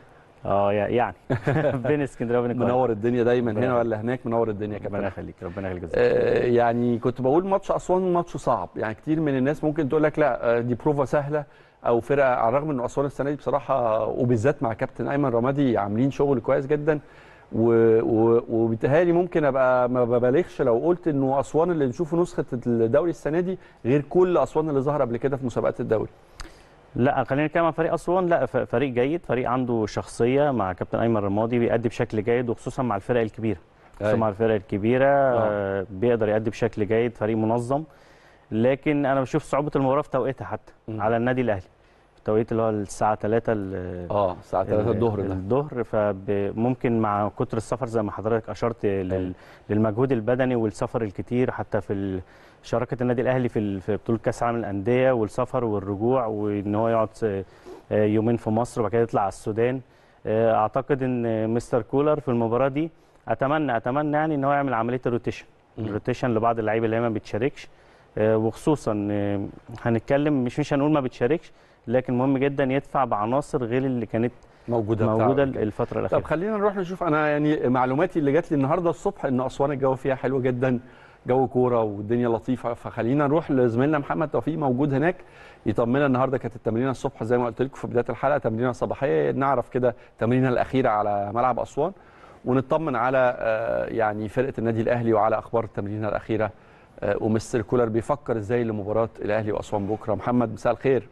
اه يع- يعني بين اسكندريه وبين القاهره منور الدنيا دايما ربنا هنا يخليك. ولا هناك منور الدنيا يا ربنا كابتن يخليك ربنا يخليك جزاك آه، يعني كنت بقول ماتش اسوان ماتش صعب يعني كتير من الناس ممكن تقول لك لا آه، دي بروفا سهله او فرقه على الرغم ان اسوان السنه دي بصراحه وبالذات مع كابتن ايمن رمادي عاملين شغل كويس جدا و- و- وبيتهيألي ممكن ابقى ما ببالغش لو قلت انه اسوان اللي نشوفه نسخه الدوري السنه دي غير كل اسوان اللي ظهر قبل كده في مسابقات الدوري لا خلينا نتكلم عن فريق اسوان لا ف- فريق جيد فريق عنده شخصيه مع كابتن ايمن رمادي بيأدي بشكل جيد وخصوصا مع الفرق الكبيره خصوصا أيوة. مع الفرق الكبيره آه، بيقدر يأدي بشكل جيد فريق منظم لكن انا بشوف صعوبه المباراه في توقيتها حتى مم. على النادي الاهلي التوقيت اللي هو الساعه 3 اه الساعه 3 الظهر ده الظهر فممكن مع كتر السفر زي ما حضرتك اشرت لل- للمجهود البدني والسفر الكتير حتى في ال- شراكه النادي الاهلي في ال- في بطوله كاس العالم للانديه والسفر والرجوع وان هو يقعد س- آه، يومين في مصر وبعد كده يطلع على السودان آه، اعتقد ان مستر كولر في المباراه دي اتمنى اتمنى يعني ان هو يعمل عمليه الروتيشن مم. الروتيشن لبعض اللعيبه اللي هي ما بتشاركش آه، وخصوصا آه، هنتكلم مش مش هنقول ما بتشاركش لكن مهم جدا يدفع بعناصر غير اللي كانت موجوده بتاع- موجوده الفتره طب الاخيره خلينا نروح نشوف انا يعني معلوماتي اللي جات لي النهارده الصبح ان اسوان الجو فيها حلو جدا جو كوره والدنيا لطيفه فخلينا نروح لزميلنا محمد توفيق موجود هناك يطمنا النهارده كانت التمرينه الصبح زي ما قلت لكم في بدايه الحلقه تمرينه صباحيه نعرف كده التمرينه الاخيره على ملعب اسوان ونطمن على آه، يعني فرقه النادي الاهلي وعلى اخبار التمرينه الاخيره آه، ومستر كولر بيفكر ازاي لمباراه الاهلي واسوان بكره محمد مساء الخير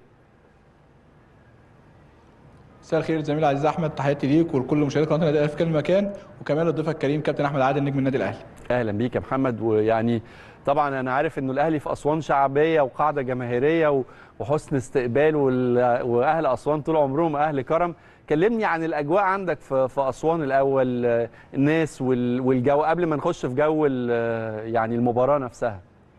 مساء الخير زميلي العزيز احمد تحياتي ليك ولكل مشاهدي قناه النادي الاهلي في كل مكان وكمان لضيفك الكريم كابتن احمد عادل نجم النادي الاهلي اهلا بيك يا محمد ويعني طبعا انا عارف انه الاهلي في اسوان شعبيه وقاعده جماهيريه و- وحسن استقبال وال- واهل اسوان طول عمرهم اهل كرم كلمني عن الاجواء عندك في في اسوان الاول آه، الناس وال- والجو قبل ما نخش في جو ال- يعني المباراه نفسها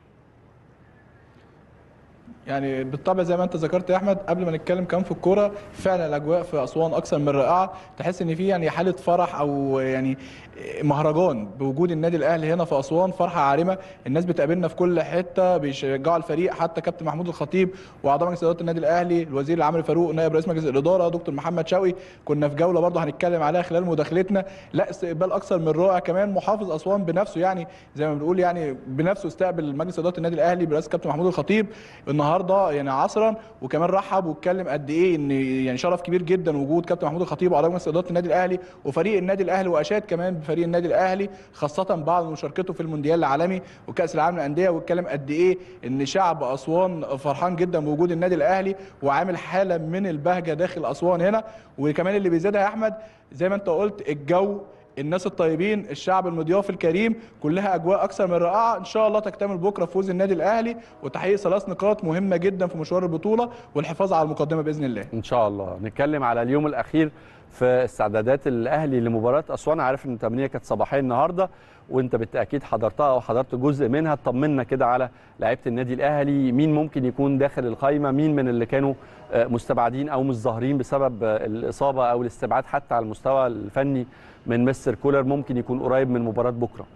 يعني بالطبع زي ما انت ذكرت يا احمد قبل ما نتكلم كمان في الكوره فعلا الاجواء في اسوان اكثر من رائعه تحس ان في يعني حاله فرح او يعني مهرجان بوجود النادي الاهلي هنا في اسوان فرحه عارمه الناس بتقابلنا في كل حته بيشجعوا الفريق حتى كابتن محمود الخطيب واعضاء مجلس اداره النادي الاهلي الوزير العام فاروق نائب رئيس مجلس الاداره دكتور محمد شوقي كنا في جوله برضه هنتكلم عليها خلال مداخلتنا لا استقبال اكثر من رائع كمان محافظ اسوان بنفسه يعني زي ما بنقول يعني بنفسه استقبل مجلس اداره النادي الاهلي برئاسه كابتن محمود الخطيب النهارده يعني عصرا وكمان رحب واتكلم قد ايه ان يعني شرف كبير جدا وجود كابتن محمود الخطيب واعضاء مجلس اداره النادي الاهلي وفريق النادي الاهلي واشاد كمان بفريق النادي الاهلي خاصه بعد مشاركته في المونديال العالمي وكاس العالم للانديه واتكلم قد ايه ان شعب اسوان فرحان جدا بوجود النادي الاهلي وعامل حاله من البهجه داخل اسوان هنا وكمان اللي بيزيدها يا احمد زي ما انت قلت الجو الناس الطيبين الشعب المضياف الكريم كلها اجواء اكثر من رائعه ان شاء الله تكتمل بكره فوز النادي الاهلي وتحقيق ثلاث نقاط مهمه جدا في مشوار البطوله والحفاظ على المقدمه باذن الله ان شاء الله نتكلم على اليوم الاخير في استعدادات الاهلي لمباراه اسوان عارف ان التمرينه كانت صباحيه النهارده وانت بالتاكيد حضرتها او حضرت جزء منها طمنا كده على لعيبه النادي الاهلي مين ممكن يكون داخل القايمه مين من اللي كانوا آه، مستبعدين او مش ظاهرين بسبب آه، الاصابه او الاستبعاد حتى على المستوى الفني من مستر كولر ممكن يكون قريب من مباراه بكره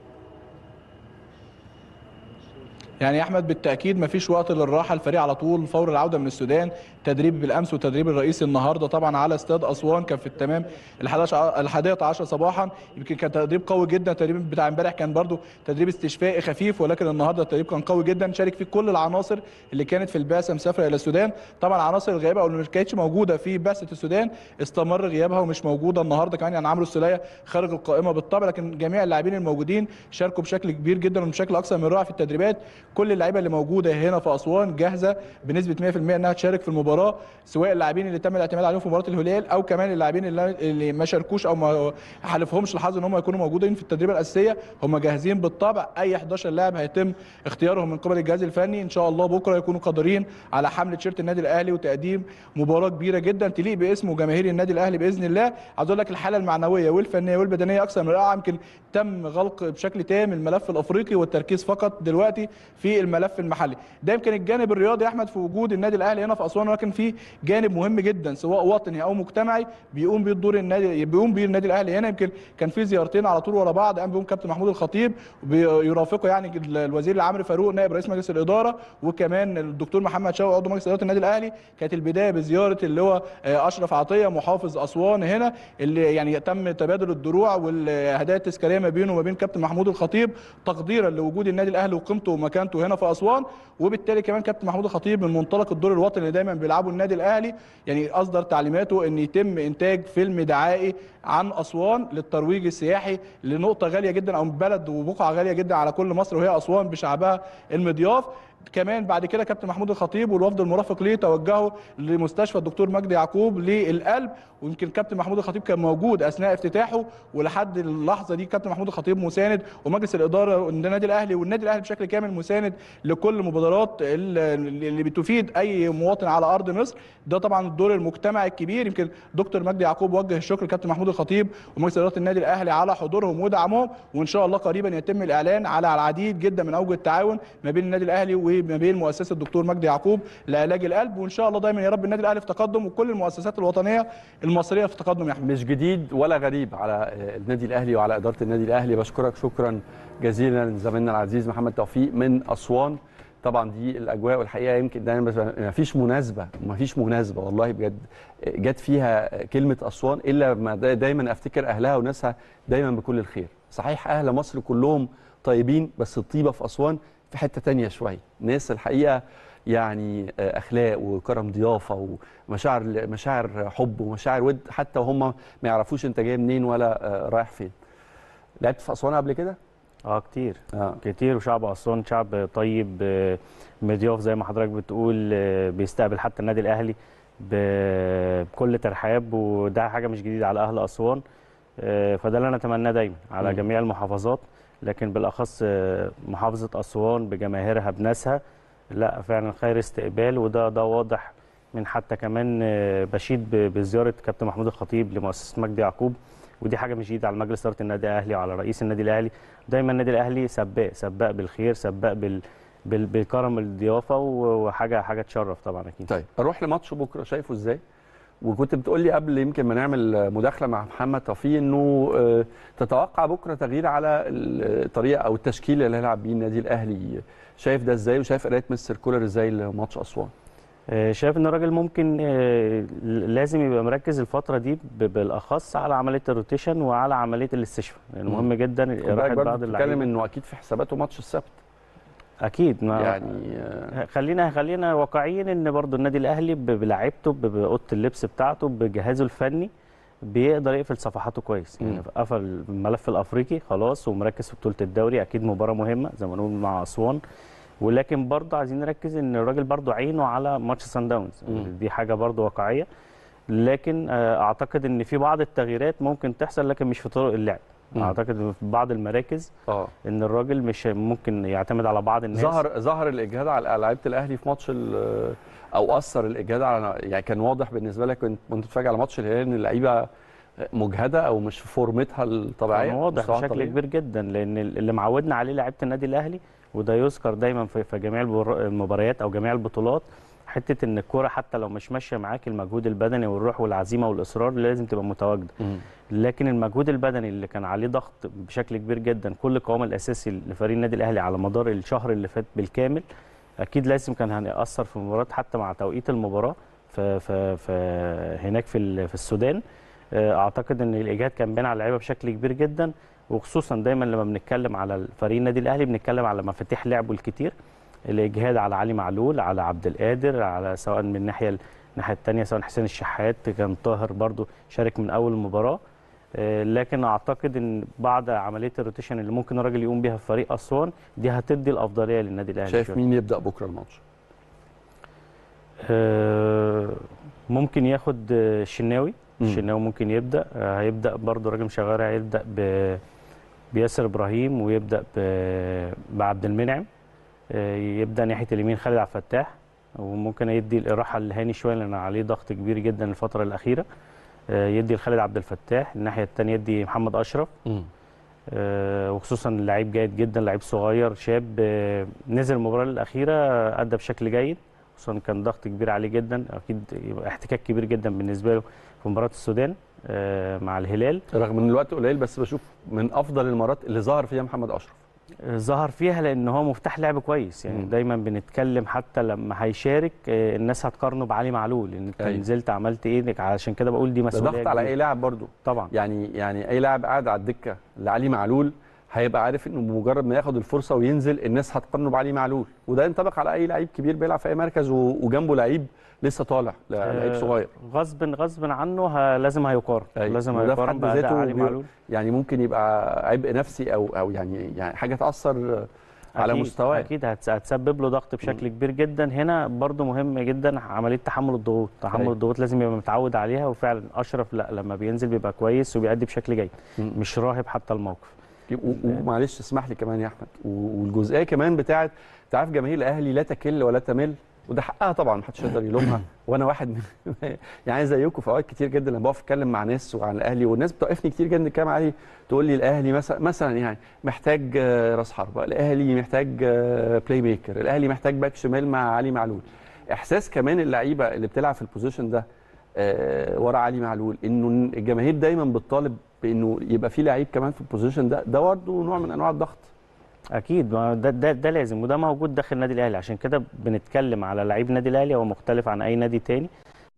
يعني يا احمد بالتاكيد مفيش وقت للراحه الفريق على طول فور العوده من السودان تدريب بالامس والتدريب الرئيسي النهارده طبعا على استاد اسوان كان في التمام الحادية عشر صباحا يمكن كان تدريب قوي جدا التدريب بتاع امبارح كان برضو تدريب استشفائي خفيف ولكن النهارده التدريب كان قوي جدا شارك فيه كل العناصر اللي كانت في البعثه مسافره الى السودان طبعا العناصر الغائبه او اللي ما كانتش موجوده في بعثه السودان استمر غيابها ومش موجوده النهارده كمان يعني عمرو السوليه خارج القائمه بالطبع لكن جميع اللاعبين الموجودين شاركوا بشكل كبير جدا وبشكل اكثر من رائع في التدريبات كل اللعيبه اللي موجوده هنا في اسوان جاهزه بنسبه 100% انها تشارك في المباراه سواء اللاعبين اللي تم الاعتماد عليهم في مباراه الهلال او كمان اللاعبين اللي, اللي ما شاركوش او ما حالفهمش الحظ ان هم يكونوا موجودين في التدريبه الاساسيه هم جاهزين بالطبع اي 11 لاعب هيتم اختيارهم من قبل الجهاز الفني ان شاء الله بكره يكونوا قادرين على حمل تيشيرت النادي الاهلي وتقديم مباراه كبيره جدا تليق باسم وجماهير النادي الاهلي باذن الله عايز اقول لك الحاله المعنويه والفنيه والبدنيه اكثر من رائعه يمكن تم غلق بشكل تام الملف الافريقي والتركيز فقط دلوقتي في في الملف المحلي ده يمكن الجانب الرياضي يا احمد في وجود النادي الاهلي هنا في اسوان ولكن في جانب مهم جدا سواء وطني او مجتمعي بيقوم بيه الدور النادي بيقوم بيه النادي الاهلي هنا يمكن كان في زيارتين على طول ورا بعض قام بيهم كابتن محمود الخطيب ويرافقه يعني الوزير العمرو فاروق نائب رئيس مجلس الاداره وكمان الدكتور محمد شوقي عضو مجلس اداره النادي الاهلي كانت البدايه بزياره اللي هو آه، اشرف عطيه محافظ اسوان هنا اللي يعني تم تبادل الدروع والهدايا التذكاريه ما بينه وما بين كابتن محمود الخطيب تقديرا لوجود النادي الاهلي وقيمته ومكانته هنا في اسوان وبالتالي كمان كابتن محمود الخطيب من منطلق الدور الوطني اللي دايما بيلعبه النادي الاهلي يعني اصدر تعليماته ان يتم انتاج فيلم دعائي عن اسوان للترويج السياحي لنقطه غاليه جدا او بلد وبقعه غاليه جدا على كل مصر وهي اسوان بشعبها المضياف كمان بعد كده كابتن محمود الخطيب والوفد المرافق ليه توجهوا لمستشفى الدكتور مجدي يعقوب للقلب ويمكن كابتن محمود الخطيب كان موجود اثناء افتتاحه ولحد اللحظه دي كابتن محمود الخطيب مساند ومجلس الاداره النادي الاهلي والنادي الاهلي بشكل كامل مساند لكل المبادرات اللي اللي بتفيد اي مواطن على ارض مصر ده طبعا الدور المجتمعي الكبير يمكن دكتور مجدي يعقوب وجه الشكر لكابتن محمود الخطيب ومجلس اداره النادي الاهلي على حضورهم ودعمهم وان شاء الله قريبا يتم الاعلان على العديد جدا من اوجه التعاون ما بين النادي الاهلي وما بين مؤسسه الدكتور مجدي يعقوب لعلاج القلب وان شاء الله دايما يا رب النادي الاهلي في تقدم وكل المؤسسات الوطنيه المصريه في تقدم يا احمد مش جديد ولا غريب على آه، النادي الاهلي وعلى اداره النادي الاهلي بشكرك شكرا جزيلا زميلنا العزيز محمد توفيق من اسوان طبعا دي الاجواء والحقيقه يمكن دايما بس ما فيش مناسبه ما فيش مناسبه والله بجد جت فيها كلمه اسوان الا ما دا- دايما افتكر اهلها وناسها دايما بكل الخير صحيح اهل مصر كلهم طيبين بس الطيبه في اسوان في حته تانية شويه ناس الحقيقه يعني آه، اخلاق وكرم ضيافه ومشاعر مشاعر حب ومشاعر ود حتى وهم ما يعرفوش انت جاي منين ولا آه، رايح فين لعبت في اسوان قبل كده اه كتير اه كتير وشعب اسوان شعب طيب آه، مضياف زي ما حضرتك بتقول آه، بيستقبل حتى النادي الاهلي ب- بكل ترحاب وده حاجه مش جديده على اهل اسوان آه، فده اللي انا اتمناه دايما على مم. جميع المحافظات لكن بالاخص آه، محافظه اسوان بجماهيرها بناسها لا فعلا خير استقبال وده ده واضح من حتى كمان آه، بشيد ب- بزياره كابتن محمود الخطيب لمؤسسه مجدي يعقوب ودي حاجه مش جديده على مجلس اداره النادي الاهلي وعلى رئيس النادي الاهلي دايما النادي الاهلي سباق سباق بالخير سباق بال بال- بالكرم الضيافه و- وحاجه حاجه تشرف طبعا اكيد طيب اروح لماتش بكره شايفه ازاي وكنت بتقول لي قبل يمكن ما نعمل مداخله مع محمد توفيق انه آه، تتوقع بكره تغيير على الطريقه او التشكيل اللي هيلعب بيه النادي الاهلي شايف ده ازاي وشايف قرايه مستر كولر ازاي لماتش اسوان آه، شايف ان الراجل ممكن آه، لازم يبقى مركز الفتره دي ب- بالاخص على عمليه الروتيشن وعلى عمليه الاستشفاء لان مم. مهم جدا خد بالك راحه برضه بعض بتتكلم اللعيبه انه اكيد في حساباته ماتش السبت اكيد ما يعني آه، خلينا خلينا واقعيين ان برضو النادي الاهلي ب- بلاعيبته ب- باوضه اللبس بتاعته بجهازه الفني بيقدر يقفل صفحاته كويس يعني مم. قفل الملف الافريقي خلاص ومركز في بطوله الدوري اكيد مباراه مهمه زي ما نقول مع اسوان ولكن برضه عايزين نركز ان الراجل برضه عينه على ماتش سان داونز مم. دي حاجه برضه واقعيه لكن آه، اعتقد ان في بعض التغييرات ممكن تحصل لكن مش في طرق اللعب مم. اعتقد إن في بعض المراكز اه ان الراجل مش ممكن يعتمد على بعض الناس ظهر ظهر الاجهاد على لعيبه الاهلي في ماتش ال- او اثر الاجهاد على يعني كان واضح بالنسبه لك كنت وانت بتتفرج على ماتش الهلال ان اللعيبه مجهده او مش في فورمتها الطبيعيه كان واضح مستواها بشكل الطبيعي. كبير جدا لان اللي معودنا عليه لعيبه النادي الاهلي وده يذكر دايما في في جميع البر- المباريات او جميع البطولات حته ان الكوره حتى لو مش ماشيه معاك المجهود البدني والروح والعزيمه والاصرار لازم تبقى متواجده مم. لكن لكن المجهود البدني اللي كان عليه ضغط بشكل كبير جدا كل القوام الاساسي لفريق النادي الاهلي على مدار الشهر اللي فات بالكامل اكيد لازم كان هيأثر في المباراه حتى مع توقيت المباراه في في في هناك في ال- في السودان آه، اعتقد ان الاجهاد كان باين على اللعيبه بشكل كبير جدا وخصوصا دايما لما بنتكلم على فريق النادي الاهلي بنتكلم على مفاتيح لعبه الكتير الاجهاد على علي معلول على عبد القادر على سواء من الناحيه الناحيه الثانيه سواء حسين الشحات كان طاهر برضو شارك من اول المباراه آه، لكن اعتقد ان بعد عمليه الروتيشن اللي ممكن الراجل يقوم بيها في فريق اسوان دي هتدي الافضليه للنادي الاهلي شايف شوية. مين يبدا بكره الماتش آه، ممكن ياخد آه، الشناوي مم. الشناوي ممكن يبدا آه، هيبدا برضو راجل مشغل هيبدا ب بياسر ابراهيم ويبدا ب- بعبد المنعم آه، يبدا ناحيه اليمين خالد عبد الفتاح وممكن يدي الاراحه لهاني شويه لان عليه ضغط كبير جدا الفتره الاخيره آه، يدي لخالد عبد الفتاح الناحيه الثانيه يدي محمد اشرف مم. آه، وخصوصا لعيب جيد جدا لعيب صغير شاب آه، نزل المباراه الاخيره آه، ادى بشكل جيد خصوصا كان ضغط كبير عليه جدا اكيد يبقى احتكاك كبير جدا بالنسبه له في مباراه السودان آه، مع الهلال رغم ان الوقت قليل بس بشوف من افضل المرات اللي ظهر فيها محمد اشرف ظهر فيها لان هو مفتاح لعب كويس يعني مم. دايما بنتكلم حتى لما هيشارك آه، الناس هتقارنه بعلي معلول ان انت أيوة. نزلت عملت ايه عشان كده بقول دي ده مسؤوليه ضغط على كبيرة. اي لاعب برضو طبعا يعني يعني اي لاعب قاعد على الدكه لعلي معلول هيبقى عارف انه بمجرد ما ياخد الفرصه وينزل الناس هتقارنه بعلي معلول وده ينطبق على اي لعيب كبير بيلعب في اي مركز و- وجنبه لعيب لسه طالع لعيب آه، صغير غصب غصب عنه ه- لازم هيقارن أيوة. لازم وده في هيقارن حد بأداء ذاته علي بي- معلول يعني ممكن يبقى عبء نفسي او او يعني يعني حاجه تاثر على أكيد- مستواه اكيد هتس- هتسبب له ضغط بشكل كبير جدا هنا برضو مهم جدا عمليه تحمل الضغوط تحمل أيوة. الضغوط لازم يبقى متعود عليها وفعلا اشرف لا لما بينزل بيبقى كويس وبيأدي بشكل جيد مم. مش راهب حتى الموقف و- ومعلش اسمح لي كمان يا احمد و- والجزئيه كمان بتاعت انت عارف جماهير الاهلي لا تكل ولا تمل وده حقها طبعا محدش يقدر يلومها وانا واحد من يعني زيكم في اوقات كتير جدا لما بقف اتكلم مع ناس وعن الاهلي والناس بتوقفني كتير جدا نتكلم عليه تقول لي الاهلي مثلا مثلا يعني محتاج آه، راس حربه الاهلي محتاج آه، بلاي ميكر الاهلي محتاج باك شمال مع علي معلول احساس كمان اللعيبه اللي بتلعب في البوزيشن ده آه، ورا علي معلول انه الجماهير دايما بتطالب بانه يبقى في لعيب كمان في البوزيشن ده ده برضه نوع من انواع الضغط اكيد ما ده, ده ده لازم وده موجود داخل النادي الاهلي عشان كده بنتكلم على لعيب النادي الاهلي هو مختلف عن اي نادي تاني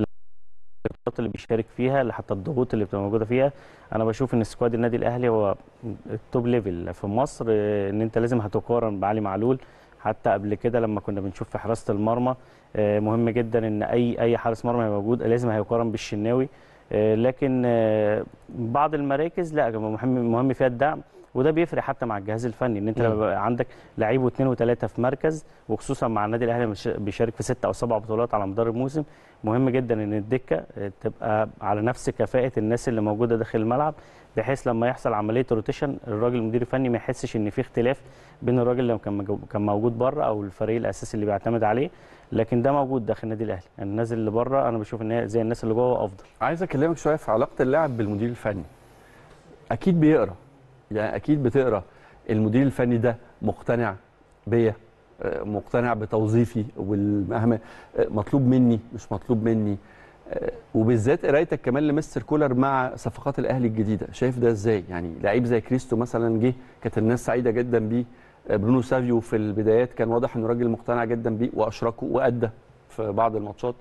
الخطط اللي بيشارك فيها لحتى الضغوط اللي بتبقى موجوده فيها انا بشوف ان سكواد النادي الاهلي هو التوب ليفل في مصر آه، ان انت لازم هتقارن بعلي معلول حتى قبل كده لما كنا بنشوف في حراسه المرمى آه، مهم جدا ان اي اي حارس مرمى يبقى موجود لازم هيقارن بالشناوي آه، لكن آه، بعض المراكز لا مهم مهم فيها الدعم وده بيفرق حتى مع الجهاز الفني ان انت لما مم. بقى عندك لعيب واثنين وثلاثه في مركز وخصوصا مع النادي الاهلي مش- بيشارك في ستة او سبع بطولات على مدار الموسم مهم جدا ان الدكه آه، تبقى على نفس كفاءه الناس اللي موجوده داخل الملعب بحيث لما يحصل عمليه روتيشن الراجل المدير الفني ما يحسش ان في اختلاف بين الراجل اللي كان مجو- كان موجود بره او الفريق الاساسي اللي بيعتمد عليه لكن ده موجود داخل النادي الاهلي يعني الناس اللي بره انا بشوف ان هي زي الناس اللي جوه افضل عايز اكلمك شويه في علاقه اللاعب بالمدير الفني اكيد بيقرا يعني اكيد بتقرا المدير الفني ده مقتنع بيا آه، مقتنع بتوظيفي والمهمه آه، مطلوب مني مش مطلوب مني آه، وبالذات قرايتك كمان لمستر كولر مع صفقات الاهلي الجديده شايف ده ازاي يعني لعيب زي كريستو مثلا جه كانت الناس سعيده جدا بيه آه، برونو سافيو في البدايات كان واضح انه راجل مقتنع جدا بيه واشركه وادى في بعض الماتشات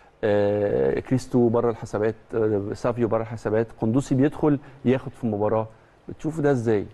آه، كريستو بره الحسابات آه، سافيو بره الحسابات قندوسي بيدخل ياخد في المباراه بتشوف ده ازاي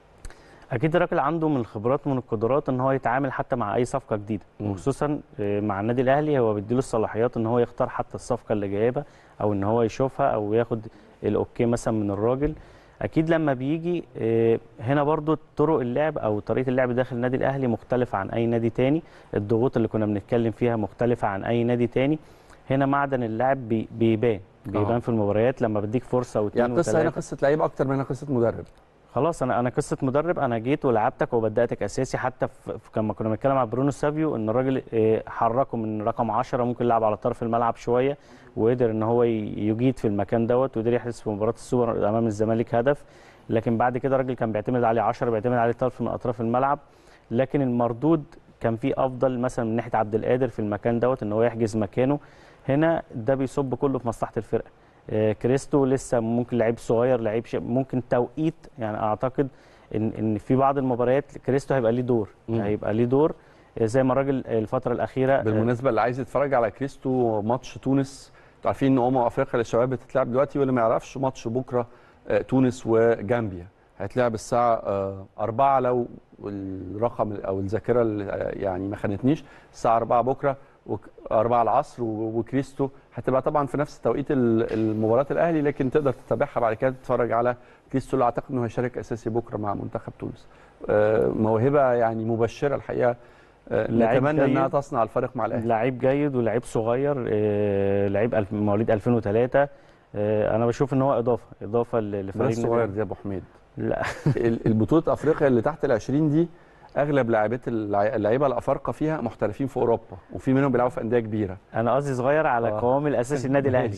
اكيد الراجل عنده من الخبرات ومن القدرات ان هو يتعامل حتى مع اي صفقه جديده مم. وخصوصا آه، مع النادي الاهلي هو بيديله الصلاحيات ان هو يختار حتى الصفقه اللي جايبها او ان هو يشوفها او ياخد الاوكي مثلا من الراجل اكيد لما بيجي آه، هنا برضو طرق اللعب او طريقه اللعب داخل النادي الاهلي مختلفه عن اي نادي تاني الضغوط اللي كنا بنتكلم فيها مختلفه عن اي نادي تاني هنا معدن اللعب بي- بيبان بيبان آه. في المباريات لما بديك فرصه واثنين يعني قصه هنا وثلاثه قصه لعيب اكتر منها قصه مدرب خلاص انا انا قصه مدرب انا جيت ولعبتك وبداتك اساسي حتى في في- لما كنا بنتكلم على برونو سافيو ان الراجل آه، حركه من رقم 10 ممكن يلعب على طرف الملعب شويه وقدر ان هو ي- يجيد في المكان دوت وقدر يحرز في مباراه السوبر امام الزمالك هدف لكن بعد كده الراجل كان بيعتمد عليه 10 بيعتمد عليه طرف من اطراف الملعب لكن المردود كان في افضل مثلا من ناحيه عبد القادر في المكان دوت ان هو يحجز مكانه هنا ده بيصب كله في مصلحه الفرقه آه، كريستو لسه ممكن لعيب صغير لعيب ش... ممكن توقيت يعني اعتقد ان ان في بعض المباريات كريستو هيبقى ليه دور مم. هيبقى ليه دور آه، زي ما الراجل الفتره الاخيره آه، بالمناسبه اللي عايز يتفرج على كريستو ماتش تونس انتوا عارفين ان امم افريقيا للشباب بتتلعب دلوقتي واللي ما يعرفش ماتش بكره آه، تونس وجامبيا هيتلعب الساعه 4 لو الرقم او الذاكره اللي، آه، يعني ما خانتنيش الساعه 4 بكره 4 العصر و- وكريستو هتبقى طبعا في نفس توقيت ال- المباريات الاهلي لكن تقدر تتابعها بعد كده تتفرج على كريستو اللي اعتقد انه هيشارك اساسي بكره مع منتخب تونس آه، موهبه يعني مبشره الحقيقه آه، لعيب نتمنى انها جيد. تصنع الفارق مع الاهلي لعيب جيد ولعيب صغير آه، لعيب الف- مواليد 2003 آه، انا بشوف ان هو اضافه اضافه ل- لفريق بس النادي صغير دي يا ابو حميد لا ال- البطوله افريقيا اللي تحت ال 20 دي اغلب لاعبات اللع- اللعيبه الافارقه فيها محترفين في اوروبا وفي منهم بيلعبوا في انديه كبيره انا قصدي صغير على آه. قوام الاساسي النادي الاهلي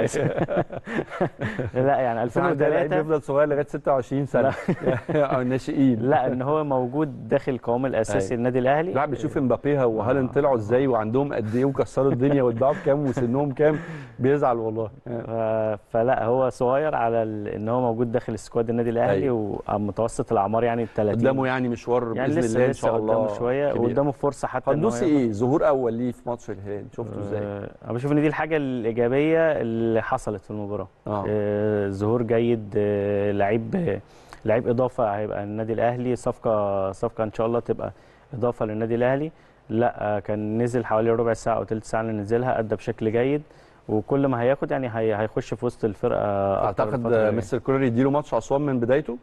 لا يعني بس عندنا لعيب 2003 بيفضل صغير لغايه 26 سنه او الناشئين لا ان هو موجود داخل القوام الاساسي أيوة. النادي الاهلي لا بيشوف امبابي وهالاند طلعوا ازاي وعندهم قد ايه وكسروا الدنيا واتباعوا بكام وسنهم كام بيزعل والله ف- فلا هو صغير على ال- ان هو موجود داخل سكواد النادي الاهلي ومتوسط الاعمار يعني 30 قدامه يعني مشوار يعني باذن لسه الله ان لسه شاء الله قدامه شويه كبير. قدامه فرصه حتى إن هو قندوسي ياخد- ايه ظهور اول ليه في ماتش الهلال شفته ازاي آه، انا بشوف ان دي الحاجه الايجابيه اللي حصلت في المباراه اه آه، ظهور جيد آه، لعيب آه، لعيب اضافه هيبقى النادي الاهلي صفقه صفقه ان شاء الله تبقى اضافه للنادي الاهلي لا آه، كان نزل حوالي ربع ساعه او ثلث ساعه اللي نزلها ادى بشكل جيد وكل ما هياخد يعني هي- هيخش في وسط الفرقه أكتر اعتقد الفترة الجاية. مستر كولر يديله ماتش اسوان من بدايته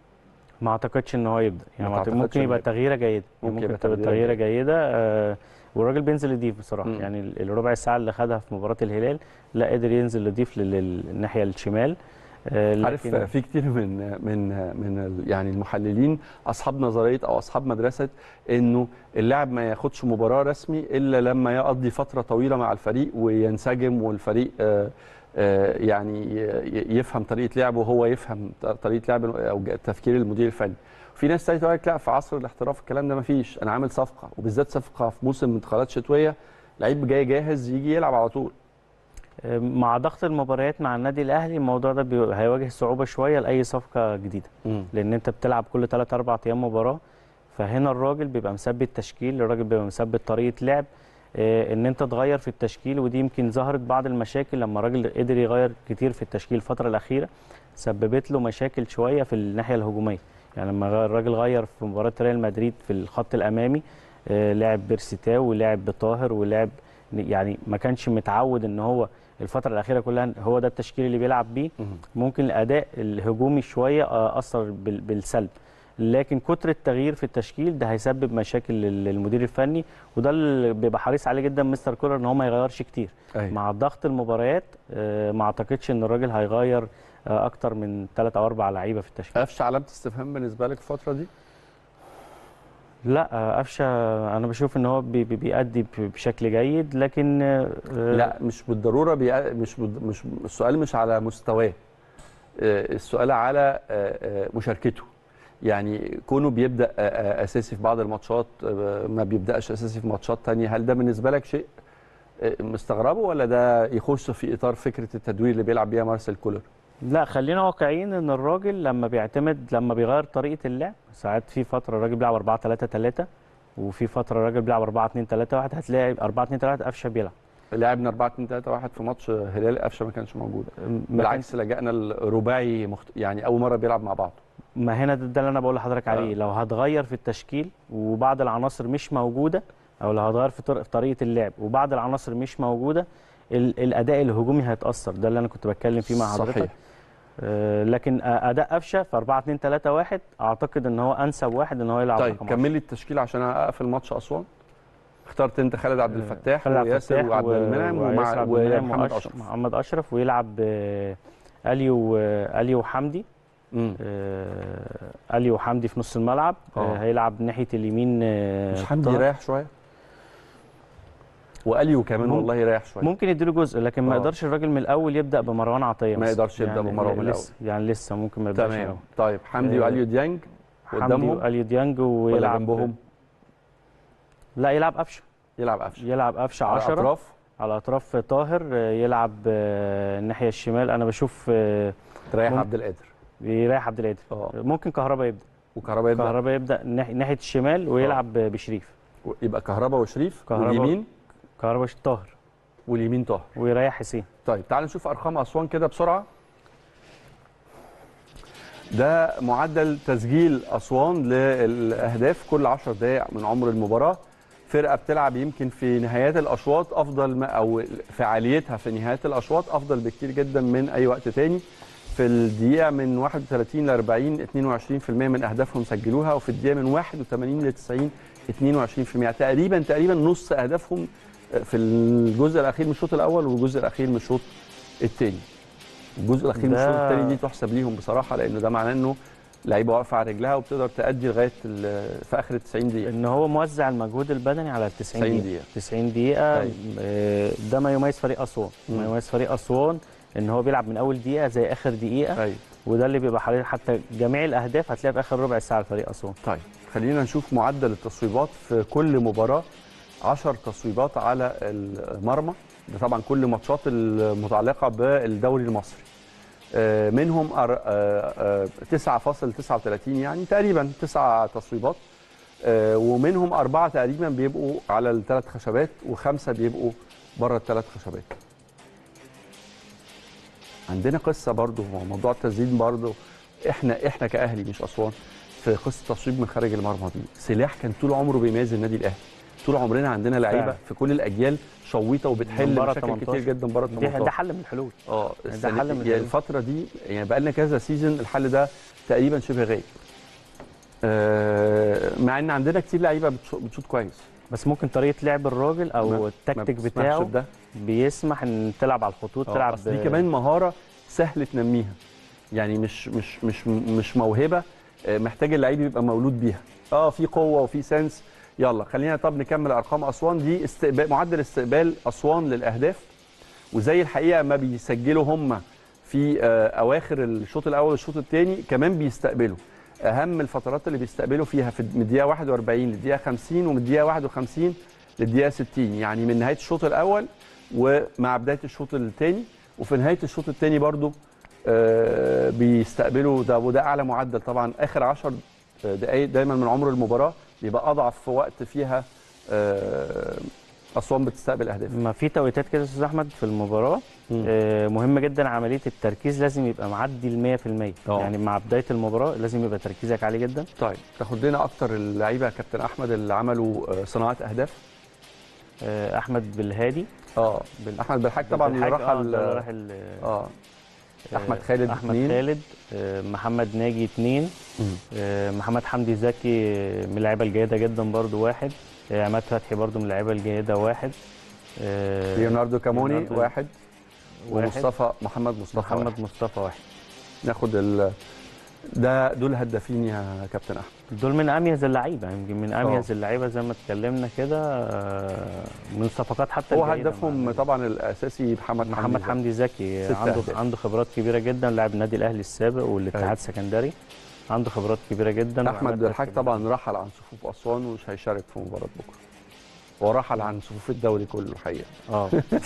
ما اعتقدش ان هو يبدا يعني ما ما أعتقد- تعتقدش ممكن إنه يبقى يبدأ. تغييره جيده ممكن ممكن يبقى تبقى تغييرة تغييره جيده آه، والراجل بينزل يضيف بصراحه مم. يعني ال- الربع ساعه اللي خدها في مباراه الهلال لا قدر ينزل يضيف لل- للناحيه الشمال آه، عارف لكن- في كتير من من من ال- يعني المحللين اصحاب نظريه او اصحاب مدرسه انه اللاعب ما ياخدش مباراه رسمي الا لما يقضي فتره طويله مع الفريق وينسجم والفريق آه، آه، يعني ي- يفهم طريقه لعبه وهو يفهم ط- طريقه لعب او ج- تفكير المدير الفني في ناس تانية تقول لك لا في عصر الاحتراف الكلام ده ما فيش انا عامل صفقه وبالذات صفقه في موسم انتقالات شتويه لعيب جاي جاهز يجي يلعب على طول مع ضغط المباريات مع النادي الاهلي الموضوع ده بي- هيواجه صعوبه شويه لاي صفقه جديده لان انت بتلعب كل 3 4 ايام مباراه فهنا الراجل بيبقى مثبت تشكيل الراجل بيبقى مثبت طريقه لعب آه، ان انت تغير في التشكيل ودي يمكن ظهرت بعض المشاكل لما الراجل قدر يغير كتير في التشكيل الفتره الاخيره سببت له مشاكل شويه في الناحيه الهجوميه يعني لما غير- الراجل غير في مباراه ريال مدريد في الخط الامامي آه، لعب بيرسيتاو ولعب بطاهر ولعب يعني ما كانش متعود ان هو الفتره الاخيره كلها هو ده التشكيل اللي بيلعب بيه ممكن الاداء الهجومي شويه آه، اثر بال- بالسلب لكن كتر التغيير في التشكيل ده هيسبب مشاكل لل- للمدير الفني وده اللي بيبقى حريص عليه جدا مستر كولر ان هو ما يغيرش كتير أيوة. مع ضغط المباريات آه، ما اعتقدش ان الراجل هيغير آه، اكتر من ثلاث او اربع لعيبه في التشكيل قفش علامه استفهام بالنسبه لك الفتره دي لا آه، قفشه انا بشوف ان هو بي- بي- بيأدي ب- بشكل جيد لكن آه، لا مش بالضروره بي... مش بد... مش السؤال مش على مستواه آه، السؤال على آه، آه، مشاركته يعني كونه بيبدا آه، آه، اساسي في بعض الماتشات آه، ما بيبداش اساسي في ماتشات تانية هل ده بالنسبه لك شيء آه، مستغربه ولا ده يخش في اطار فكره التدوير اللي بيلعب بيها مارسيل كولر لا خلينا واقعيين ان الراجل لما بيعتمد لما بيغير طريقه اللعب ساعات في فتره الراجل بيلعب 4 3 3 وفي فتره الراجل بيلعب 4 2 3 1 هتلاقي 4 2 3 قفشه بيلعب لعبنا 4 2 3 1 في ماتش هلال قفشه ما كانش موجود ما بالعكس لجأنا الرباعي مخت... يعني اول مره بيلعب مع بعض كان- ما هنا ده, ده اللي انا بقول لحضرتك عليه آه. لو هتغير في التشكيل وبعض العناصر مش موجوده او لو هتغير في, طر... في طريقه اللعب وبعض العناصر مش موجوده ال... الاداء الهجومي هيتاثر ده اللي انا كنت بتكلم فيه مع حضرتك صحيح آه لكن آه، اداء قفشه في 4 2 3 1 اعتقد ان هو انسب واحد ان هو يلعب طيب رقم كمل لي التشكيل عشان اقفل ماتش اسوان اخترت انت خالد عبد الفتاح خالد عبد وياسر الفتاح وعبد و- المنعم وياسر ومع عبد المنعم ومحمد وأش- اشرف محمد اشرف ويلعب آه، اليو آه، اليو حمدي مم. آه، اليو حمدي في نص الملعب آه. آه، هيلعب ناحيه اليمين آه، مش حمدي طاهر. يريح شويه واليو كمان مم- والله يريح شويه ممكن يديله جزء لكن ما آه. يقدرش الراجل من الاول يبدا بمروان عطيه ما مثلا. يقدرش يبدأ بمروان من لسه يعني لسه ممكن ما يبداش من تمام الأول. طيب حمدي آه، واليو ديانج حمدي قدامهم واليو ديانج ولا ويلعب جنبهم لا يلعب قفشه يلعب قفشه يلعب قفشه على 10 الاطراف على اطراف طاهر آه، يلعب آه، الناحيه الشمال انا بشوف آه، تريح ممكن. عبد القادر بيريح عبد القادر اه ممكن كهربا يبدا وكهربا يبدا كهربا يبدا ناح- ناحيه الشمال ويلعب بشريف يبقى كهربا وشريف كهربا. واليمين كهربا طاهر واليمين طاهر ويريح حسين طيب تعال نشوف ارقام اسوان كده بسرعه ده معدل تسجيل اسوان للاهداف كل 10 دقائق من عمر المباراه فرقه بتلعب يمكن في نهايات الاشواط افضل ما او فعاليتها في نهايات الاشواط افضل بكتير جدا من اي وقت تاني في الدقيقه من 31 ل 40 22% من اهدافهم سجلوها وفي الدقيقه من 81 ل 90 22% تقريبا تقريبا نص اهدافهم في الجزء الاخير من الشوط الاول والجزء الاخير من الشوط الثاني الجزء الاخير من ده- الشوط الثاني دي تحسب ليهم بصراحه لانه ده معناه انه لعيبه واقفه على رجلها وبتقدر تأدي لغايه ال- في اخر 90 دقيقه ان هو موزع المجهود البدني على 90 90 دقيقه دقيقة. 90 دقيقه أيوة. آه، ده ما يميز فريق اسوان ما مم. يميز فريق اسوان ان هو بيلعب من اول دقيقه زي اخر دقيقه ايوه وده اللي بيبقى حوالي حتى جميع الاهداف هتلاقيها في اخر ربع ساعه لفريق اسوان طيب خلينا نشوف معدل التصويبات في كل مباراة 10 تصويبات على المرمى ده طبعا كل ماتشات المتعلقة بالدوري المصري آه، منهم أر- آه، آه، 9.39 يعني تقريبا 9 تصويبات آه، ومنهم أربعة تقريبا بيبقوا على الثلاث خشبات وخمسة بيبقوا بره الثلاث خشبات عندنا قصة برضو هو موضوع التسديد برضو احنا احنا كأهلي مش أسوان في قصة تصويب من خارج المرمى دي سلاح كان طول عمره بيميز النادي الأهلي طول عمرنا عندنا لعيبة فعلا. في كل الأجيال شويطة من وبتحل بره مشاكل 18. كتير جدا بره دي- 18 ده حل من الحلول اه ده السنة- حل من يعني الحلول. الفترة دي يعني بقى لنا كذا سيزون الحل ده تقريبا شبه غايب آه مع ان عندنا كتير لعيبه بتشو- بتشوط كويس بس ممكن طريقه لعب الراجل ما- او ما التكتيك بتسمحش بتاعه بده بيسمح ان تلعب على الخطوط آه، تلعب أصل دي كمان مهاره سهل تنميها يعني مش مش مش مش موهبه آه، محتاج اللعيب يبقى مولود بيها اه في قوه وفي سنس يلا خلينا طب نكمل ارقام اسوان دي استقبال معدل استقبال اسوان للاهداف وزي الحقيقه ما بيسجلوا هم في آه، اواخر الشوط الاول والشوط الثاني كمان بيستقبلوا اهم الفترات اللي بيستقبلوا فيها في من الدقيقه 41 للدقيقه 50 ومن الدقيقه 51 للدقيقه 60 يعني من نهايه الشوط الاول ومع بدايه الشوط الثاني وفي نهايه الشوط الثاني برضو آه، بيستقبلوا ده وده اعلى معدل طبعا اخر 10 دقائق دايما من عمر المباراه بيبقى اضعف وقت فيها آه، اسوان بتستقبل اهداف ما في توقيتات كده يا استاذ احمد في المباراه مم. آه، مهمه جدا عمليه التركيز لازم يبقى معدي ال 100% آه. يعني مع بدايه المباراه لازم يبقى تركيزك عالي جدا طيب تاخد لنا اكتر اللعيبه يا كابتن احمد اللي عملوا آه، صناعات اهداف آه، احمد بالهادي اه احمد بالحاج طبعا اللي بالحاج، راح آه، ده اللي ال- راح ال- اه آه، احمد خالد احمد اتنين. خالد آه، محمد ناجي اثنين مم. محمد حمدي زكي آه، من اللعيبه الجيده جدا برضو واحد آه، عماد فتحي برضو من اللعيبه الجيده واحد آه، ليوناردو كاموني ليوناردو واحد واحد. ومصطفى محمد مصطفى واحد. محمد مصطفى واحد ناخد ال ده دول هدافين يا كابتن احمد دول من اميز اللعيبه يمكن من آه. اميز اللعيبه زي ما اتكلمنا كده آه، من الصفقات حتى هو الجيدة هدفهم مع- طبعا الاساسي محمد محمد زكي. حمدي زكي ست عنده أهداف. عنده خبرات كبيره جدا لاعب النادي الاهلي السابق والاتحاد أيوة. السكندري عنده خبرات كبيره جدا احمد وعمل الحاج تركيز. طبعا رحل عن صفوف اسوان ومش هيشارك في مباراه بكره ورحل عن صفوف الدوري كله الحقيقه اه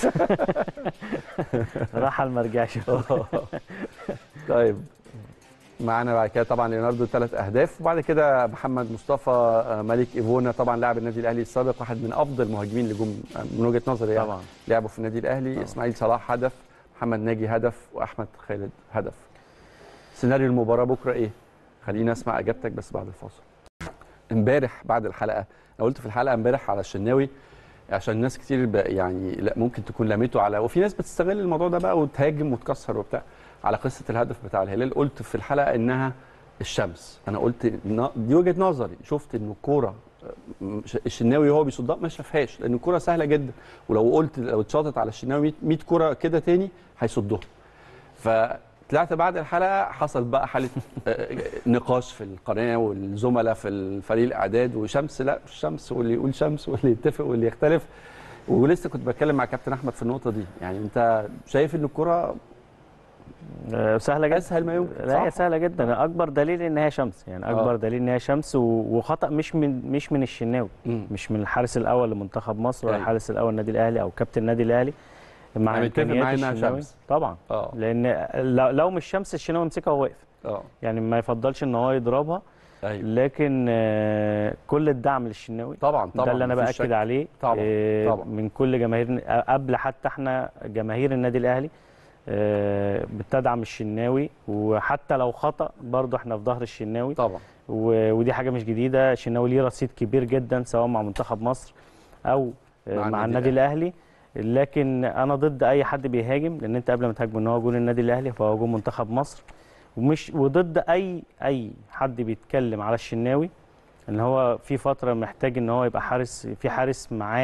رحل ما رجعش طيب معانا بعد كده طبعا ليوناردو ثلاث اهداف وبعد كده محمد مصطفى آه، ملك ايفونا طبعا لاعب النادي الاهلي السابق واحد من افضل المهاجمين اللي جم آه، من وجهه نظري يعني طبعا لعبوا في النادي الاهلي طبعا. اسماعيل صلاح هدف محمد ناجي هدف واحمد خالد هدف سيناريو المباراه بكره ايه خلينا اسمع اجابتك بس بعد الفاصل امبارح بعد الحلقه انا قلت في الحلقه امبارح على الشناوي عشان ناس كتير بقى يعني لا ممكن تكون لميته على وفي ناس بتستغل الموضوع ده بقى وتهاجم وتكسر وبتاع على قصه الهدف بتاع الهلال قلت في الحلقه انها الشمس انا قلت ن- دي وجهه نظري شفت ان الكوره م- ش- الشناوي وهو بيصدها ما شافهاش لان الكوره سهله جدا ولو قلت لو اتشاطت على الشناوي 100 كوره كده تاني هيصدهم فطلعت بعد الحلقه حصل بقى حاله آه، نقاش في القناه والزملاء في الفريق الاعداد وشمس لا مش شمس واللي يقول شمس واللي يتفق واللي يختلف ولسه كنت بتكلم مع كابتن احمد في النقطه دي يعني انت شايف ان الكوره آه، سهله جدا اسهل ما يمكن لا هي صح؟ سهله جدا اكبر دليل ان هي شمس يعني اكبر آه. دليل ان هي شمس و- وخطا مش من مش من الشناوي مم. مش من الحارس الاول لمنتخب مصر ولا أيوة. الحارس الاول النادي الاهلي او كابتن النادي الاهلي مع يعني متفق امكانيات معايا إنها الشناوي شمس. طبعا اه لان لو- لو مش شمس الشناوي يمسكها وهو واقف اه يعني ما يفضلش ان هو يضربها ايوه لكن آه، كل الدعم للشناوي طبعا طبعا ده اللي انا مفيش باكد شك. عليه طبعاً، آه، طبعاً. من كل جماهير قبل حتى احنا جماهير النادي الاهلي آه، بتدعم الشناوي وحتى لو خطا برضه احنا في ظهر الشناوي طبعا و- ودي حاجه مش جديده الشناوي ليه رصيد كبير جدا سواء مع منتخب مصر او آه، مع مع, النادي النادي الاهلي لكن انا ضد اي حد بيهاجم لان انت قبل ما تهاجم ان هو جول النادي الاهلي فهو جول منتخب مصر ومش وضد اي اي حد بيتكلم على الشناوي ان هو في فتره محتاج ان هو يبقى حارس في حارس معاه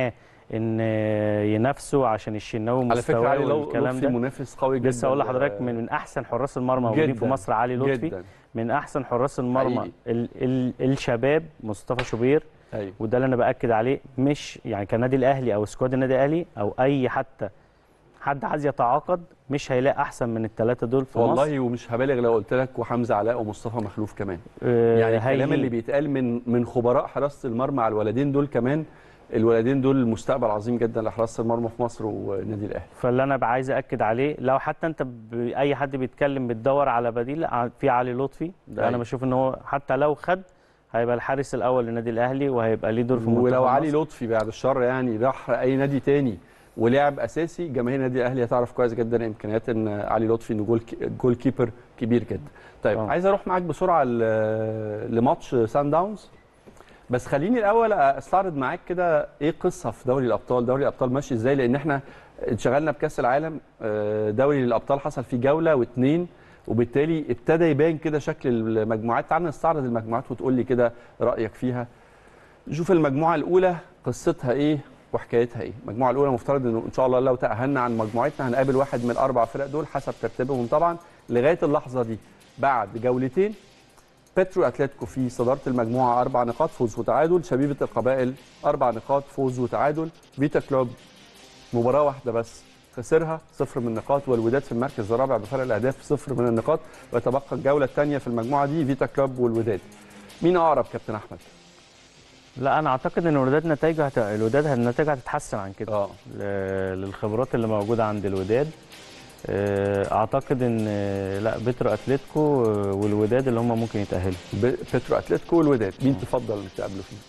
ان ينافسوا عشان الشناوي على فكره مستواه علي لو والكلام لطفي ده منافس قوي جدا لسه اقول لحضرتك من من احسن حراس المرمى موجودين في جداً، مصر علي لطفي جدا من احسن حراس المرمى حقيقي. ال ال الشباب مصطفى شوبير ايوه وده اللي انا باكد عليه مش يعني كنادي الاهلي او سكواد النادي الاهلي او اي حتى حد عايز يتعاقد مش هيلاقي احسن من الثلاثه دول في مصر والله ومش هبالغ لو قلت لك وحمزه علاء ومصطفى مخلوف كمان آه، يعني الكلام هايلين. اللي بيتقال من من خبراء حراسه المرمى على الولدين دول كمان الولدين دول مستقبل عظيم جدا لحراسه المرمى في مصر والنادي الاهلي فاللي انا بقى عايز اكد عليه لو حتى انت ب... اي حد بيتكلم بتدور على بديل ع- في علي لطفي ده انا أيوة. بشوف ان هو حتى لو خد هيبقى الحارس الاول للنادي الاهلي وهيبقى ليه دور في منتخب ولو علي مصر. لطفي بعد الشر يعني راح اي نادي تاني ولعب اساسي جماهير النادي الاهلي هتعرف كويس جدا امكانيات ان علي لطفي انه جول جول كيبر كبير جدا طيب آه. عايز اروح معاك بسرعه ل- لماتش سان داونز بس خليني الاول استعرض معاك كده ايه قصه في دوري الابطال دوري الابطال ماشي ازاي لان احنا انشغلنا بكاس العالم آه، دوري الابطال حصل فيه جوله واثنين وبالتالي ابتدى يبان كده شكل المجموعات تعال نستعرض المجموعات وتقول لي كده رايك فيها نشوف المجموعه الاولى قصتها ايه وحكايتها ايه المجموعه الاولى مفترض انه ان شاء الله لو تاهلنا عن مجموعتنا هنقابل واحد من الاربع فرق دول حسب ترتيبهم طبعا لغايه اللحظه دي بعد جولتين بترو اتلتيكو في صداره المجموعه اربع نقاط فوز وتعادل شبيبه القبائل اربع نقاط فوز وتعادل فيتا كلوب مباراه واحده بس خسرها صفر من النقاط والوداد في المركز الرابع بفرق الاهداف صفر من النقاط ويتبقى الجوله الثانيه في المجموعه دي فيتا كلوب والوداد مين اقرب كابتن احمد لا انا اعتقد ان الوداد نتائجه هت... الوداد النتائج هتتحسن عن كده اه ل... للخبرات اللي موجوده عند الوداد آه، اعتقد ان آه، لا بترو اتلتيكو آه، والوداد اللي هم ممكن يتاهلوا ب- بترو اتلتيكو والوداد مين تفضل انك تقابله فيه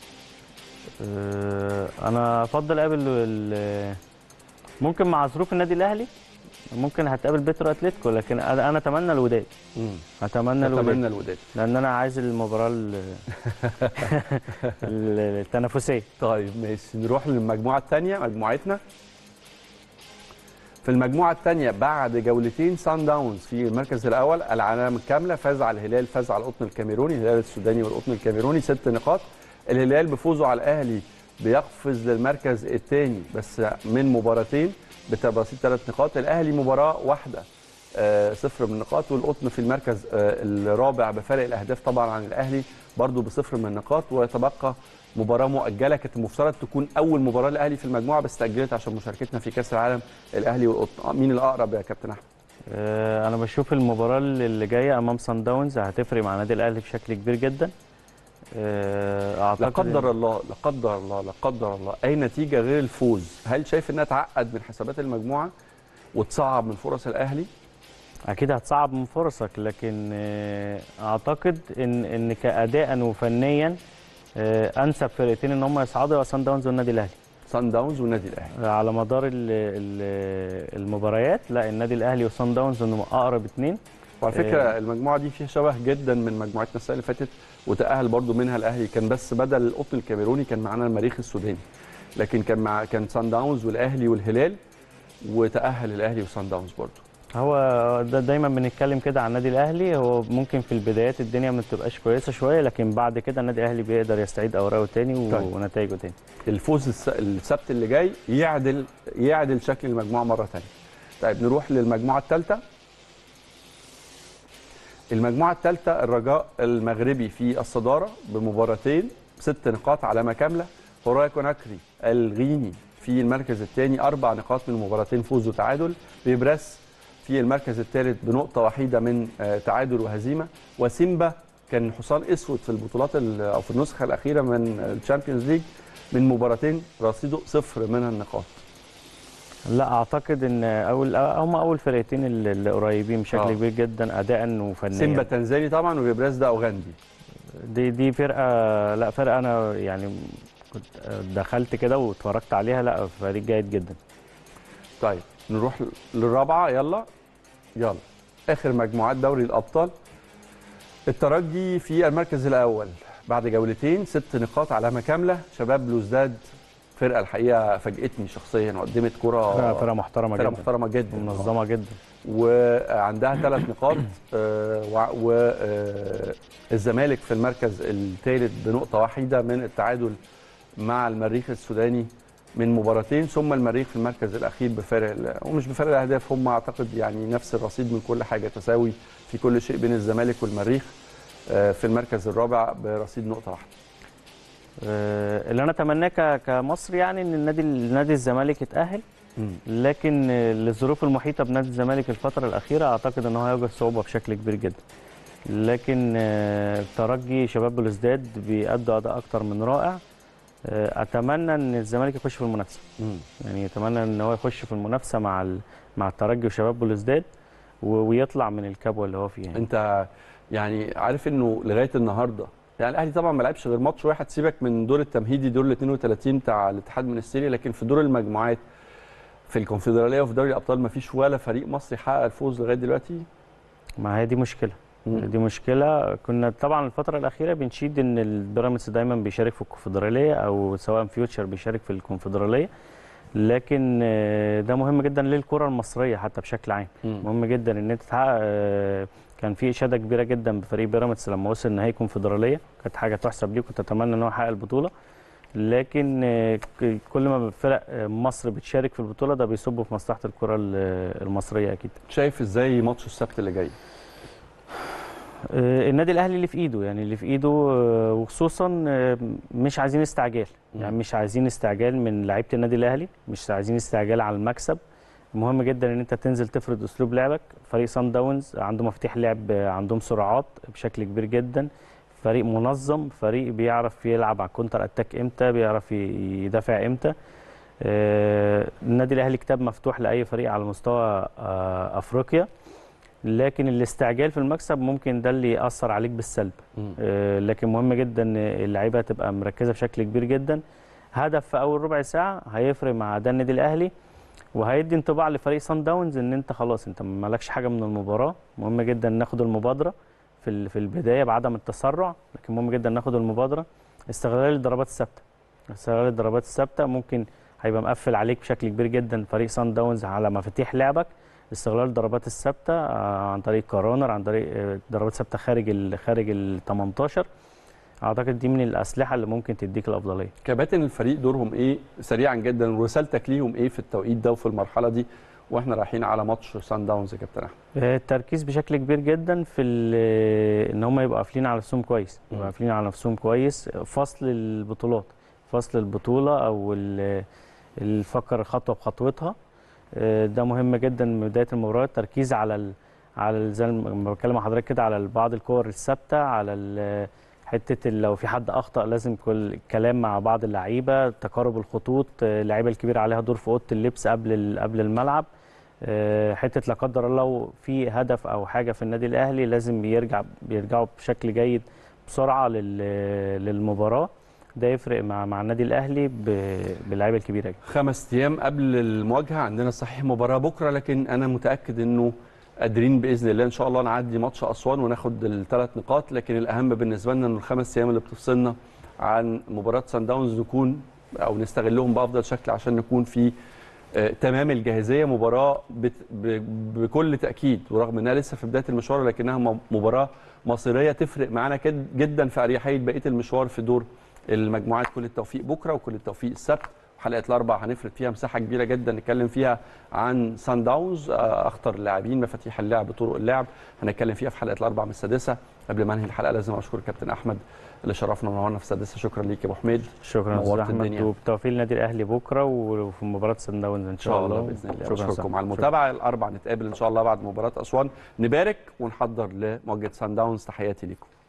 آه، انا افضل اقابل ال- ممكن مع ظروف النادي الاهلي ممكن هتقابل بترو اتلتيكو لكن انا أنا اتمنى الوداد اتمنى الوداد اتمنى الوداد لان انا عايز المباراه ال- ال- التنافسيه طيب ماشي نروح للمجموعه الثانيه مجموعتنا في المجموعه الثانيه بعد جولتين سان داونز في المركز الاول العلامه الكامله فاز على الهلال فاز على القطن الكاميروني الهلال السوداني والقطن الكاميروني ست نقاط الهلال بفوزه على الاهلي بيقفز للمركز الثاني بس من مباراتين بتبسيط ثلاث نقاط الاهلي مباراه واحده آه، صفر من النقاط والقطن في المركز آه، الرابع بفارق الاهداف طبعا عن الاهلي برضو بصفر من النقاط ويتبقى مباراه مؤجله كانت المفترض تكون اول مباراه للاهلي في المجموعه بس تاجلت عشان مشاركتنا في كاس العالم الاهلي والقطن آه، مين الاقرب يا كابتن احمد آه، انا بشوف المباراه اللي جايه امام سان داونز هتفرق مع النادي الاهلي بشكل كبير جدا آه، اعتقد لا قدر الله لا قدر الله لا قدر الله اي نتيجه غير الفوز هل شايف انها تعقد من حسابات المجموعه وتصعب من فرص الاهلي اكيد هتصعب من فرصك لكن آه، اعتقد ان ان كاداء وفنيا آه، انسب فرقتين ان هم يصعدوا هو سان داونز والنادي الاهلي سان داونز والنادي الاهلي على مدار ال- ال- المباريات لا النادي الاهلي وسان داونز انهم اقرب اثنين وعلى فكره المجموعه دي فيها شبه جدا من مجموعتنا السنه اللي فاتت وتاهل برضو منها الاهلي كان بس بدل القطن الكاميروني كان معانا المريخ السوداني لكن كان مع كان سان داونز والاهلي والهلال وتاهل الاهلي وسان داونز برضو هو ده دايما بنتكلم كده عن النادي الاهلي هو ممكن في البدايات الدنيا ما بتبقاش كويسه شويه لكن بعد كده النادي الاهلي بيقدر يستعيد اوراقه تاني و- طيب. ونتائجه تاني الفوز الس- السبت اللي جاي يعدل يعدل شكل المجموعه مره ثانيه. طيب نروح للمجموعه الثالثه. المجموعه الثالثه الرجاء المغربي في الصداره بمباراتين ست نقاط علامه كامله. هورايا كوناكري الغيني في المركز الثاني اربع نقاط من مباراتين فوز وتعادل. بيبرس في المركز الثالث بنقطه وحيده من آه، تعادل وهزيمه وسيمبا كان حصان اسود في البطولات ال- او في النسخه الاخيره من الشامبيونز ليج من مباراتين رصيده صفر منها النقاط لا اعتقد ان اول هم اول فرقتين اللي اللي قريبين بشكل آه. كبير جدا اداء وفنيا سيمبا تنزاني طبعا وبيبراز ده اوغندي دي دي فرقه لا فرقه انا يعني كنت دخلت كده واتفرجت عليها لا فريق جيد جدا طيب نروح للرابعه يلا يلا اخر مجموعات دوري الابطال الترجي في المركز الاول بعد جولتين ست نقاط علامه كامله شباب بلوزداد فرقه الحقيقه فاجئتني شخصيا وقدمت فرقه كره فرقه محترمه فرقه جدا محترمه جدا منظمه جدا وعندها ثلاث نقاط والزمالك في المركز الثالث بنقطه واحده من التعادل مع المريخ السوداني من مباراتين ثم المريخ في المركز الاخير بفارق ال- ومش بفارق الاهداف هم اعتقد يعني نفس الرصيد من كل حاجه تساوي في كل شيء بين الزمالك والمريخ آه، في المركز الرابع برصيد نقطه واحده آه، اللي انا اتمناه ك- كمصر يعني ان النادي نادي الزمالك يتاهل لكن آه، للظروف المحيطه بنادي الزمالك الفتره الاخيره اعتقد ان هو هيواجه صعوبه بشكل كبير جدا لكن آه، ترجي شباب بلوزداد بيأدوا اداء اكتر من رائع آه، اتمنى ان الزمالك يخش في المنافسه يعني اتمنى ان هو يخش في المنافسه مع ال- مع الترجي وشباب بلوزداد و- ويطلع من الكبوه اللي هو فيها يعني. انت يعني عارف انه لغايه النهارده يعني الاهلي طبعا ما لعبش غير ماتش واحد سيبك من دور التمهيدي دور ال 32 بتاع الاتحاد المنستيري لكن في دور المجموعات في الكونفدراليه وفي دوري الابطال ما فيش ولا فريق مصري حقق الفوز لغايه دلوقتي ما هي دي مشكله مم. دي مشكله كنا طبعا الفتره الاخيره بنشيد ان البيراميدز دايما بيشارك في الكونفدراليه او سواء فيوتشر بيشارك في الكونفدراليه لكن آه، ده مهم جدا للكره المصريه حتى بشكل عام مم. مهم جدا ان انت تحقق آه، كان في اشاده كبيره جدا بفريق بيراميدز لما وصل نهائي كونفدراليه كانت حاجه تحسب ليه كنت اتمنى ان هو يحقق البطوله لكن آه، ك- كل ما فرق آه، مصر بتشارك في البطوله ده بيصب في مصلحه الكره ال- المصريه اكيد شايف ازاي ماتش السبت اللي جاي آه، النادي الاهلي اللي في ايده يعني اللي في ايده آه، وخصوصا آه، مش عايزين استعجال يعني مم. مش عايزين استعجال من لعيبه النادي الاهلي مش عايزين استعجال على المكسب مهم جدا ان انت تنزل تفرض اسلوب لعبك فريق سان داونز عنده مفاتيح لعب آه، عندهم سرعات بشكل كبير جدا فريق منظم فريق بيعرف يلعب على الكونتر اتاك امتى بيعرف ي- يدافع امتى آه، النادي الاهلي كتاب مفتوح لاي فريق على مستوى آه، افريقيا لكن الاستعجال في المكسب ممكن ده اللي ياثر عليك بالسلب آه، لكن مهم جدا ان اللعيبه تبقى مركزه بشكل كبير جدا هدف في اول ربع ساعه هيفرق مع ده النادي الاهلي وهيدي انطباع لفريق سان داونز ان انت خلاص انت مالكش حاجه من المباراه مهم جدا ناخد المبادره في ال- في البدايه بعدم التسرع لكن مهم جدا ناخد المبادره استغلال الضربات الثابته استغلال الضربات الثابته ممكن هيبقى مقفل عليك بشكل كبير جدا فريق سان داونز على مفاتيح لعبك استغلال الضربات الثابته آه، عن طريق كورونر عن طريق آه، ضربات ثابته خارج ال خارج ال 18 اعتقد دي من الاسلحه اللي ممكن تديك الافضليه كباتن الفريق دورهم ايه سريعا جدا ورسالتك ليهم ايه في التوقيت ده وفي المرحله دي واحنا رايحين على ماتش سان داونز يا كابتن احمد آه، التركيز بشكل كبير جدا في ال- ان هم يبقوا قافلين على نفسهم كويس مم. يبقوا قافلين على نفسهم كويس فصل البطولات فصل البطوله او ال- الفكر خطوه بخطوتها آه، ده مهم جدا من بدايه المباراه التركيز على ال... على ال- زي ما بتكلم مع حضرتك كده على بعض الكور الثابته على ال- حته ال- لو في حد اخطا لازم كل الكلام مع بعض اللعيبه تقارب الخطوط آه، اللعيبه الكبيره عليها دور في اوضه اللبس قبل ال- قبل الملعب آه، حته لا قدر الله لو في هدف او حاجه في النادي الاهلي لازم بيرجع بيرجعوا بشكل جيد بسرعه لل- للمباراه ده يفرق مع مع النادي الاهلي ب- باللعيبه الكبيره دي. خمس ايام قبل المواجهه عندنا صحيح مباراه بكره لكن انا متاكد انه قادرين باذن الله ان شاء الله نعدي ماتش اسوان وناخد الثلاث نقاط لكن الاهم بالنسبه لنا انه الخمس ايام اللي بتفصلنا عن مباراه سان داونز نكون او نستغلهم بافضل شكل عشان نكون في آه، تمام الجاهزيه مباراه بت ب- بكل تاكيد ورغم انها لسه في بدايه المشوار لكنها م- مباراه مصيريه تفرق معانا كد- جدا في اريحيه بقيه المشوار في دور المجموعات كل التوفيق بكره وكل التوفيق السبت حلقه الاربع هنفرد فيها مساحه كبيره جدا نتكلم فيها عن سان داونز آه، اخطر اللاعبين مفاتيح اللعب طرق اللعب هنتكلم فيها في حلقه الاربع من السادسه قبل ما انهي الحلقه لازم اشكر كابتن احمد اللي شرفنا ونورنا في السادسه شكرا ليك يا ابو حميد شكرا نورت استاذ احمد الدنيا. وبالتوفيق للنادي الاهلي بكره وفي مباراه سان داونز ان ان شاء الله باذن الله شكرا اشكركم أستاذ على أحمد. المتابعه الاربع نتقابل ان شاء الله بعد مباراه اسوان نبارك ونحضر لمواجهه سان داونز تحياتي ليكم